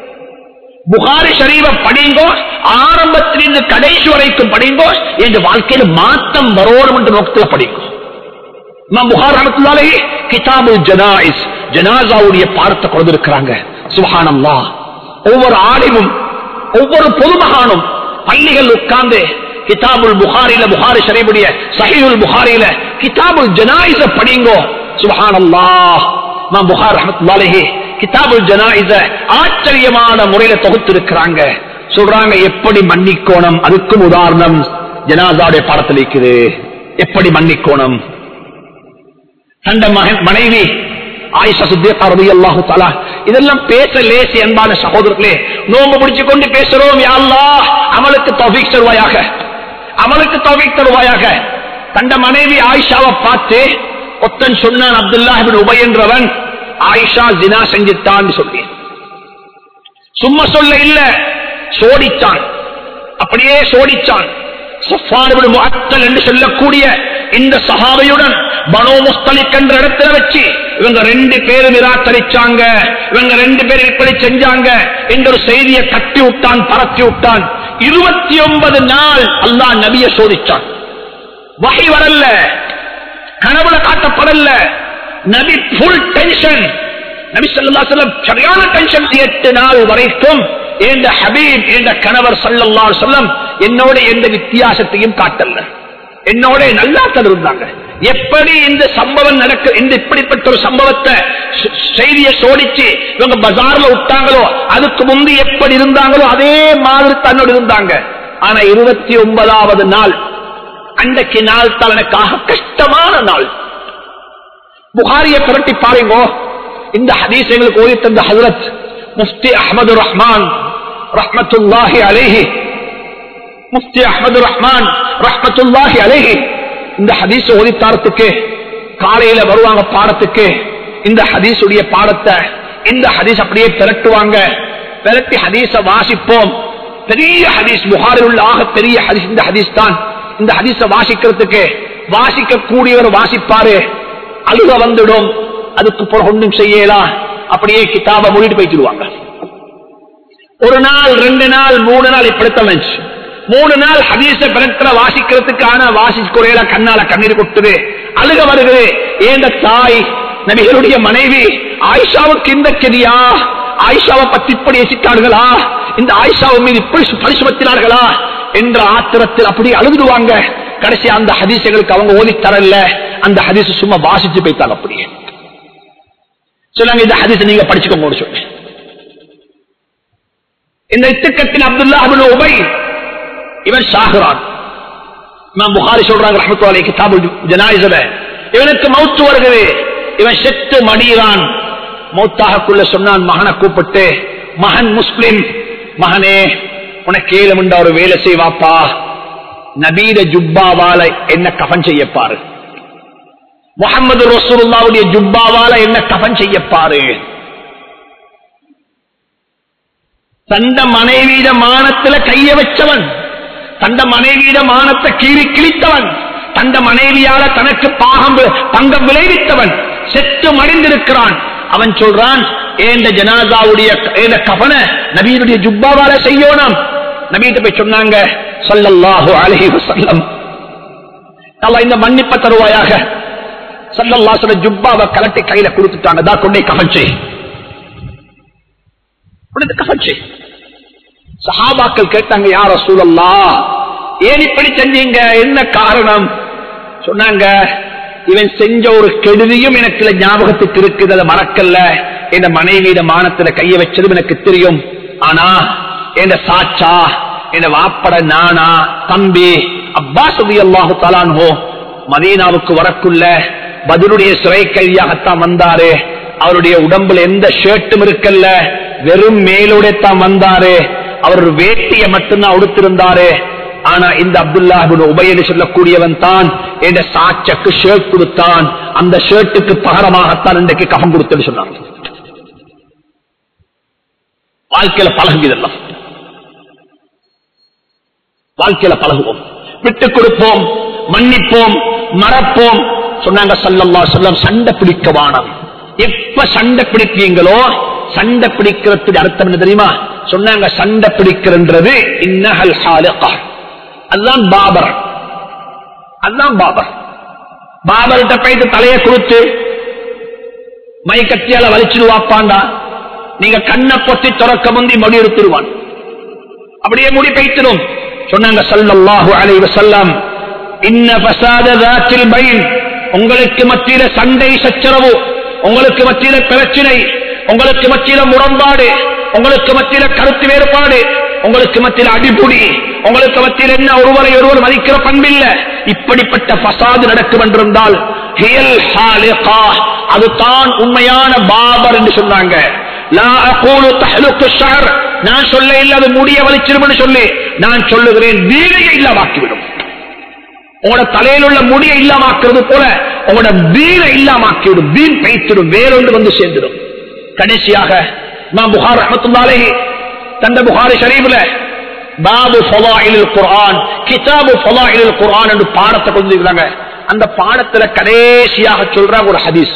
புகாரி ஷரீஃப படிங்கோ ஆரம்பத்திலிருந்து கடைசி வரைக்கும் படிங்கோ என்ற வாழ்க்கையில மாற்றம் வரோடும் என்ற நோக்கத்தில் படிக்கும் இமாம் புகார் ரஹமத்துல்லாஹி கிதாபுல் ஜனாயிஸ் ஜனாசாவுடைய பாடத்தை கொடுத்திருக்கிறாங்க சுப்ஹானல்லாஹ் ஒவ்வொரு ஆடிவும் ஒவ்வொரு பொதுமகானும் பள்ளிகள் உட்கார்ந்து கிதாபுல் புகாரில புகாரி ஷரீபுடைய சஹீஹுல் புகாரில கிதாபுல் ஜனாயிஸ படிங்கோ சுப்ஹானல்லாஹ் இமாம் புகார் ரஹமத்துல்லாஹி கிதாபுல் ஜனாயிஸ ஆச்சரியமான முறையில தொகுத்திருக்கிறாங்க சொல்றாங்க எப்படி மன்னிக்கோணம் அதுக்கும் உதாரணம் ஜனாசாவுடைய பாடத்தில் இருக்குது எப்படி மன்னிக்கோணம் தந்த மகன் மனைவி ஆயிஷா சுத்தியக்கா ரலியல்லாஹு தஆலா இதெல்லாம் பேச லேசி அன்பான சகோதரர்களே நோம்பு பிடிச்சு கொண்டு பேசுறோம் யா அல்லாஹ் அமலுக்கு தௌஃபீக் தருவாயாக அமலுக்கு தௌஃபீக் தருவாயாக தந்த மனைவி ஆயிஷாவை பார்த்து ஒத்தன் சொன்னான் அப்துல்லாஹ் இப்னு உபை என்றவன் ஆயிஷா ஜினா செஞ்சுட்டான்னு சொல்லி சும்மா சொல்ல இல்ல சோடிச்சான் அப்படியே சோடிச்சான் சஃபான் இப்னு முஅத்தல் என்று சொல்லக்கூடிய இந்த சஹாபியுடன் பனோ முஸ்தலிக் என்ற இடத்துல வச்சு இவங்க ரெண்டு பேரும் நிராகரிச்சாங்க இவங்க ரெண்டு பேரும் இப்படி செஞ்சாங்க என்ற ஒரு செய்தியை கட்டி விட்டான் பரத்தி விட்டான் இருபத்தி ஒன்பது நாள் அல்லாஹ் நபிய சோதிச்சான் வகை வரல கனவுல காட்டப்படல நபி ஃபுல் டென்ஷன் நபி ஸல்லல்லாஹு அலைஹி வஸல்லம் சரியான டென்ஷன் எட்டு நாள் வரைக்கும் என்ற ஹபீப் என்ற கணவர் ஸல்லல்லாஹு அலைஹி வஸல்லம் என்னோட எந்த வித்தியாசத்தையும் காட்டல என்னோட நல்லா தான் இருந்தாங்க எப்படி இந்த சம்பவம் நடக்க இந்த இப்படிப்பட்ட ஒரு சம்பவத்தை ச- செய்தியை சோடிச்சு இவங்க பஜார்ல விட்டாங்களோ அதுக்கு முந்தி எப்படி இருந்தாங்களோ அதே மாதிரி தன்னோடு இருந்தாங்க ஆனா இருபத்தி ஒன்பதாவது நாள் அன்றைக்கு நாள் தான் எனக்காக கஷ்டமான நாள் புகாரிய புரட்டி பாருங்க இந்த ஹதீஸ் எங்களுக்கு ஓதி தந்த ஹசரத் முஃப்தி அஹமது ரஹ்மான் ரஹ்மத்துல்லாஹி அலைஹி முஃப்தி அஹமது ரஹ்மான் ரஹ்மத்துல்லாஹி அலைஹி இந்த ஹதீஸ் ஓதித்தாரத்துக்கு காலையில வருவாங்க பாடத்துக்கு இந்த ஹதீஸுடைய பாடத்தை இந்த ஹதீஸ் அப்படியே திரட்டுவாங்க திரட்டி ஹதீஸ வாசிப்போம் பெரிய ஹதீஸ் புகாரில் உள்ள ஆக பெரிய ஹதீஸ் இந்த ஹதீஸ் தான் இந்த ஹதீஸ வாசிக்கிறதுக்கு வாசிக்க கூடியவர் வாசிப்பாரு அழுக வந்துடும் அதுக்கு பிறகு ஒன்றும் செய்யலாம் அப்படியே கிதாபை மூடிட்டு போயிடுவாங்க ஒரு நாள் ரெண்டு நாள் மூணு நாள் இப்படித்தான் இருந்துச்சு. மூணு நாள் ஹதீச பிறத்துல வாசிக்கிறதுக்கான வாசிக்குறையில கண்ணால கண்ணீர் கொட்டுது அழுக வருகிறது ஏந்த தாய் நபிகளுடைய மனைவி ஆயிஷாவுக்கு இந்த கெதியா ஆயிஷாவை பத்தி இப்படி எசித்தார்களா இந்த ஆயிஷாவை மீது இப்படி பரிசுமத்தினார்களா என்ற ஆத்திரத்தில் அப்படி அழுதுடுவாங்க கடைசி அந்த ஹதீசுகளுக்கு அவங்க ஓதி தரல அந்த ஹதீஸ் சும்மா வாசிச்சு போய்த்தாங்க அப்படியே சொல்லுங்க இந்த ஹதீஸ் நீங்க படிச்சுக்கோங்க சொல்லு இந்த இத்துக்கத்தின் அப்துல்லா அபுல் உபை இவன் ஷாகுரான் இமாம் புகாரி சொல்றாங்க ரஹமத்துல்லாஹி கிதாபுல் ஜனாயிஸ்ல இவனுக்கு மௌத்து வருகிறது இவன் செத்து மடியிறான் மௌத்தாகக்குள்ள சொன்னான் மகனை கூப்பிட்டு மகன் முஸ்லிம் மகனே உனக்கு ஏழுமுண்டா ஒரு வேலை செய்வாப்பா நபீர ஜுப்பாவால என்ன கஃன் செய்யப்பாரு முகமது ரசூலுல்லாவுடைய ஜுப்பாவால என்ன கஃன் செய்யப்பாரு தந்த மனைவியிட மானத்துல கைய வச்சவன் தந்த மனைவியிட மானத்தை கீறி கிழித்தவன் தந்த மனைவியால தனக்கு பாகம் பங்கம் விளைவித்தவன் செத்து மடிந்திருக்கிறான் அவன் சொல்றான் ஏந்த ஜனாதாவுடைய ஏந்த கபன நபீனுடைய ஜுப்பாவால செய்யணும் நபீட்ட போய் சொன்னாங்க சல்லல்லாஹு அலைஹி வஸல்லம் அல்லாஹ் இந்த மன்னிப்ப தருவாயாக சல்லல்லாஹு அலைஹி வஸல்லம் ஜுப்பாவை கலட்டி கையில கொடுத்துட்டாங்க தா கொண்டே கஃன் செய் உனது கஃன் செய் சஹாபாக்கள் கேட்டாங்க யார் ரசூலல்லா ஏன் இப்படி செஞ்சீங்க என்ன காரணம் சொன்னாங்க இவன் செஞ்ச ஒரு கெடுதியும் எனக்கு ஞாபகத்துக்கு இருக்குது அதை மறக்கல்ல என் மனைவியிட மானத்துல கைய வச்சதும் எனக்கு தெரியும் ஆனா என் சாச்சா என் வாப்பட நானா தம்பி அப்பா சுபி அல்லாஹு தலான்ஹோ மதீனாவுக்கு வரக்குள்ள பதிலுடைய சிறை கைதியாகத்தான் வந்தாரு அவருடைய உடம்புல எந்த ஷர்ட்டும் இருக்கல்ல வெறும் மேலோட தான் வந்தாரு அவர் வேட்டிய மட்டும்தான் உடுத்திருந்தாரு ஆனா இந்த அப்துல்லா உபயன்னு சொல்லக்கூடியவன் தான் என்ற சாட்சக்கு ஷர்ட் கொடுத்தான் அந்த ஷர்ட்டுக்கு பகரமாகத்தான் இன்றைக்கு ககம் கொடுத்தன்னு சொன்னாங்க வாழ்க்கையில பழகும் இதெல்லாம் வாழ்க்கையில பழகுவோம் விட்டுக் கொடுப்போம் மன்னிப்போம் மறப்போம் சொன்னாங்க சல்லல்லா சொல்லம் சண்டை பிடிக்க வானம் எப்ப சண்டை பிடிப்பீங்களோ சண்டை பிடிக்கிறதுக்கு அர்த்தம் என்ன தெரியுமா சொன்னாங்க சண்டை பிடிக்கிறது இன்னஹல் ஹாலிகா அதுதான் பாபர் அதுதான் பாபர் பாபர்கிட்ட போயிட்டு தலையை கொடுத்து மைக்கத்தியால வலிச்சிடுவாப்பாண்டா நீங்க கண்ணை பொத்தி துறக்க முந்தி மடி எடுத்துருவான் அப்படியே முடி பைத்திடும் சொன்னாங்க சல்லல்லாஹு அலைஹி வஸல்லம் இன்ன ஃபஸாத ذاتில் பைன் உங்களுக்கு மத்தியில சண்டை சச்சரவு உங்களுக்கு மத்தியில பிரச்சனை உங்களுக்கு மத்தியில முரண்பாடு உங்களுக்கு மத்தியில கருத்து வேறுபாடு உங்களுக்கு மத்தியில அடிபுடி உங்களுக்கு மத்தியில் என்ன ஒருவரை ஒருவர் மதிக்கிற பண்பில்ல இப்படிப்பட்ட பசாது நடக்கும் என்றிருந்தால் ஹியல் ஹாலிகா அதுதான் உண்மையான பாபர் என்று சொன்னாங்க லா அகூலு தஹ்லுக்கு ஷஹர் நான் சொல்ல இல்ல அது முடிய வலிச்சிரும்னு சொல்லி நான் சொல்லுகிறேன் வீணையை இல்லாமாக்கிவிடும் உங்களோட தலையில் உள்ள முடியை இல்லாமாக்குறது போல உங்களோட வீணை இல்லாமாக்கிவிடும் வீண் பைத்திடும் வேறொன்று வந்து சேர்ந்துடும் கடைசியாக நான் புகார் ரஹமத்துல்லாலே தந்த புகாரி ஷரீஃப்ல பாபு ஃபலாயிலில் குர்ஆன் கிதாபு ஃபலாயிலில் குர்ஆன் என்று பாடத்தை கொண்டு இருக்கிறாங்க அந்த பாடத்துல கடைசியாக சொல்றாங்க ஒரு ஹதீஸ்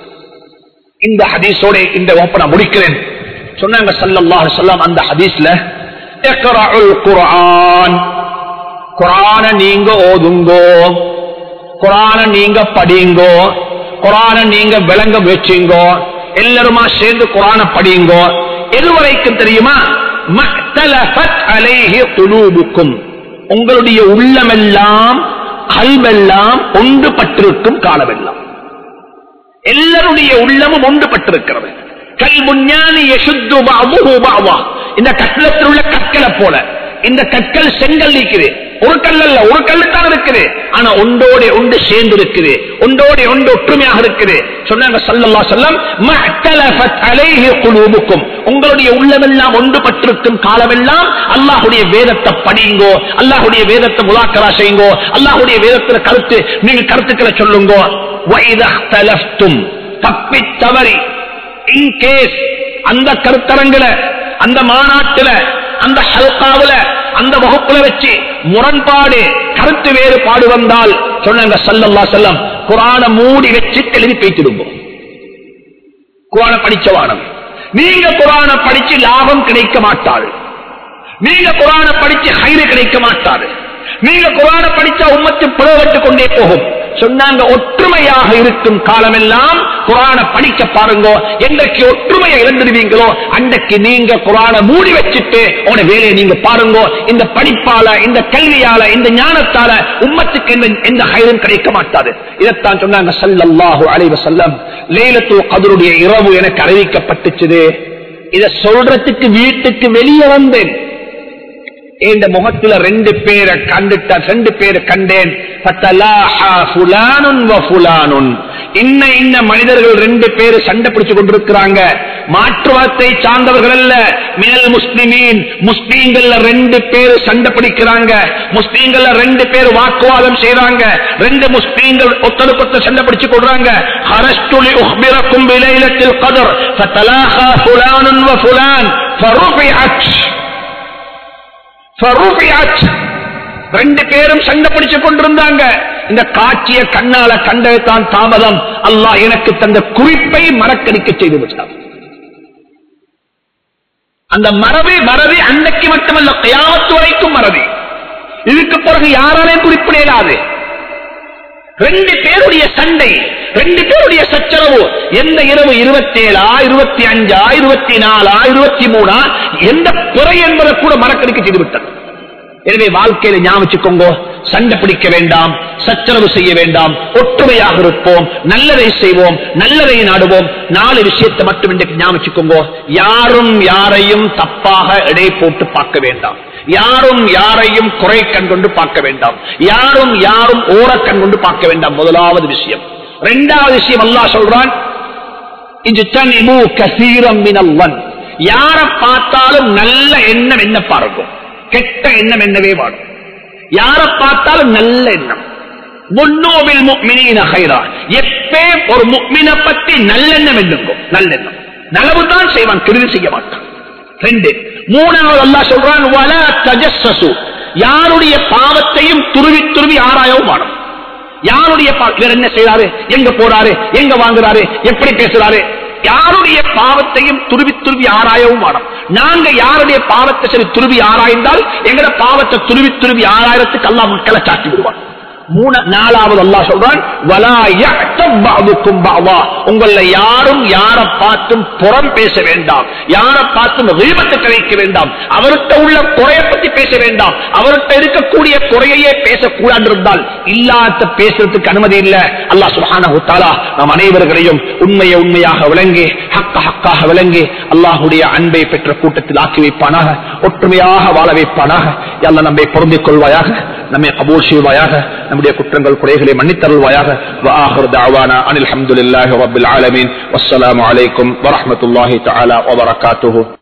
இந்த ஹதீஸோட இந்த வகுப்பை நான் முடிக்கிறேன் சொன்னாங்க ஸல்லல்லாஹு அலைஹி வஸல்லம் அந்த ஹதீஸ்ல இக்ராஉல் குர்ஆன் குர்ஆனை நீங்க ஓதுங்கோ குர்ஆனை நீங்க படிங்கோ குர்ஆனை நீங்க விளங்க முயற்சிங்கோ எல்லாருமா சேர்ந்து குர்ஆனை படிங்கோ எதுவரைக்கும் தெரியுமா மக்தலஃபத் அலைஹி குலூபுக்கும் உங்களுடைய உள்ளமெல்லாம் கல்வெல்லாம் ஒன்றுபட்டிருக்கும் காலமெல்லாம் எல்லாருடைய உள்ளமும் ஒன்றுபட்டிருக்கிறது கல் முஞ்ஞானி யசுத்து பாபுஹு பாவா இந்த கட்டளத்தில் உள்ள கற்களை போல இந்த கற்கள் செங்கல் இருக்குது ஒரு கல் அல்ல ஒரு கல்லு தான் இருக்குது ஆனா ஒன்றோட ஒன்று சேர்ந்து இருக்குது ஒன்றோட ஒன்று ஒற்றுமையாக இருக்குது சொன்னாங்க சல்லல்லா சொல்லம் அலைஹி குலூபுக்கும் உங்களுடைய உள்ளமெல்லாம் ஒன்றுபட்டிருக்கும் காலமெல்லாம் அல்லாஹுடைய வேதத்தை படிங்கோ அல்லாஹுடைய வேதத்தை முலாக்கரா செய்யுங்கோ அல்லாஹுடைய வேதத்துல கருத்து நீங்க கருத்துக்களை சொல்லுங்கோ வைதஹ்தலஃப்தும் தப்பி தவறி இன் கேஸ் அந்த கருத்தரங்குல அந்த மாநாட்டுல அந்த ஹல்காவுல அந்த வகுப்புல வச்சு முரண்பாடு கருத்து வேறுபாடு வந்தால் சொன்னாங்க சல்லல்லா செல்லம் குரான மூடி வச்சு எழுதி பேச்சிடுங்க குரான படிச்சவானம் நீங்க குரான படிச்சு லாபம் கிடைக்க மாட்டாது நீங்க குரான படிச்சு ஹைறு கிடைக்க மாட்டாது நீங்க குரான படிச்சா உம்மத்து பிளவட்டு கொண்டே போகும் சொன்னாங்க ஒற்றுமையாக இருக்கும் காலமெல்லாம் குரான படிக்க பாருங்க என்றைக்கு ஒற்றுமையை இழந்துடுவீங்களோ அன்றைக்கு நீங்க குரான மூடி வச்சுட்டு உன வேலையை நீங்க பாருங்க இந்த படிப்பால இந்த கல்வியால இந்த ஞானத்தால உம்மத்துக்கு எந்த எந்த ஹைரும் கிடைக்க மாட்டாது இதைத்தான் சொன்னாங்க சல்லல்லாஹு அலைவ செல்லம் லேலத்துல் கதருடைய இரவு எனக்கு அறிவிக்கப்பட்டுச்சுது இத சொல்றதுக்கு வீட்டுக்கு வெளியே வந்தேன் இந்த முகத்துல ரெண்டு பேரை கண்டுட்ட ரெண்டு பேரை கண்டேன் இன்ன இன்ன மனிதர்கள் ரெண்டு பேரு சண்டை பிடிச்சு கொண்டிருக்கிறாங்க மாற்றுவத்தை சார்ந்தவர்கள் அல்ல மினல் முஸ்லிமீன் முஸ்லீம்கள்ல ரெண்டு பேரு சண்டை பிடிக்கிறாங்க முஸ்லீம்கள்ல ரெண்டு பேர் வாக்குவாதம் செய்யறாங்க ரெண்டு முஸ்லீம்கள் ஒத்தருக்கு சண்டை பிடிச்சு கொள்றாங்க ஹரஸ்துலி உஹ்பிரக்கும் விலைலத்தில் கதர் ஃபதலாஹா ஃபுலானுன் வ ஃபுலான் ஃபருஃபிஅத் ரெண்டு பேரும் சண்டை பிடிச்சு கொண்டிருந்தாங்க இந்த காட்சியை கண்ணால கண்டதான் தாமதம் அல்லாஹ் எனக்கு தந்த குறிப்பை மறக்கடிக்க செய்து விட்டார் அந்த மரபு மறதி அன்னைக்கு மட்டுமல்ல கயாமத்து வரைக்கும் மறதி இதுக்கு பிறகு யாராலையும் குறிப்பிடாது ரெண்டு பேருடைய சண்டை ரெண்டு பேருடைய சச்சரவு எந்த இரவு இருபத்தி ஏழா இருபத்தி அஞ்சா இருபத்தி நாலா இருபத்தி மூணா எந்த குறை என்பதை கூட மறக்கடிக்க செய்துவிட்டது எனவே வாழ்க்கையில ஞாபகிச்சுக்கோங்க சண்டை பிடிக்க வேண்டாம் சச்சரவு செய்ய வேண்டாம் ஒற்றுமையாக இருப்போம் நல்லதை செய்வோம் நல்லதை நாடுவோம் நாலு விஷயத்தை மட்டும் இன்றைக்கு ஞாபகிச்சுக்கோங்க யாரும் யாரையும் தப்பாக எடை போட்டு பார்க்க வேண்டாம் யாரும் யாரையும் குறை கண் கொண்டு பார்க்க வேண்டாம் யாரும் யாரும் ஓர கண் கொண்டு பார்க்க வேண்டாம் முதலாவது விஷயம் இரண்டாவது விஷயம் அல்லா சொல்றான் யார பார்த்தாலும் நல்ல எண்ணம் என்ன பாருங்க கெட்ட எண்ணம் என்னவே வாடும் யார பார்த்தாலும் நல்ல எண்ணம் முன்னோவில் எப்பே ஒரு முக்மினை பத்தி நல்லெண்ணம் எண்ணுங்க நல்லெண்ணம் நலவு தான் செய்வான் கிருதி செய்ய மாட்டான் ரெண்டு மூணாவது அல்லா சொல்றான் வல தஜஸ்ஸு யாருடைய பாவத்தையும் துருவி துருவி ஆராயவும் வாடும் யாருடைய இவர் என்ன செய்யறாரு எங்க போறாரு எங்க வாங்குறாரு எப்படி பேசுறாரு யாருடைய பாவத்தையும் துருவி துருவி ஆராயவும் வாடும் நாங்க யாருடைய பாவத்தை சரி துருவி ஆராய்ந்தால் எங்கட பாவத்தை துருவி துருவி ஆராயறதுக்கு அல்லா மக்களை சாட்டி விடுவான் மூணு நாலாவது அல்லா சொல்றான் உங்கள யாரும் யார பார்த்தும் புறம் பேச வேண்டாம் யார பார்த்தும் ரீபத்தை கலைக்க வேண்டாம் அவர்கிட்ட உள்ள குறையை பத்தி பேச வேண்டாம் அவர்கிட்ட இருக்கக்கூடிய குறையையே பேசக்கூடாது இருந்தால் இல்லாத பேசுறதுக்கு அனுமதி இல்ல அல்லா சுஹானா நம் அனைவர்களையும் உண்மையை உண்மையாக விளங்கி ஹக்க ஹக்காக விளங்கி அல்லாஹுடைய அன்பை பெற்ற கூட்டத்தில் ஆக்கி வைப்பானாக ஒற்றுமையாக வாழ வைப்பானாக எல்லாம் நம்மை பொருந்திக் கொள்வாயாக நம்மை கபூல் செய்வாயாக நம்முடைய குற்றங்கள் குறைகளை மன்னித்தருள்வாயாக وآخر دعوانا أن الحمد لله رب العالمين والسلام عليكم ورحمة الله تعالى وبركاته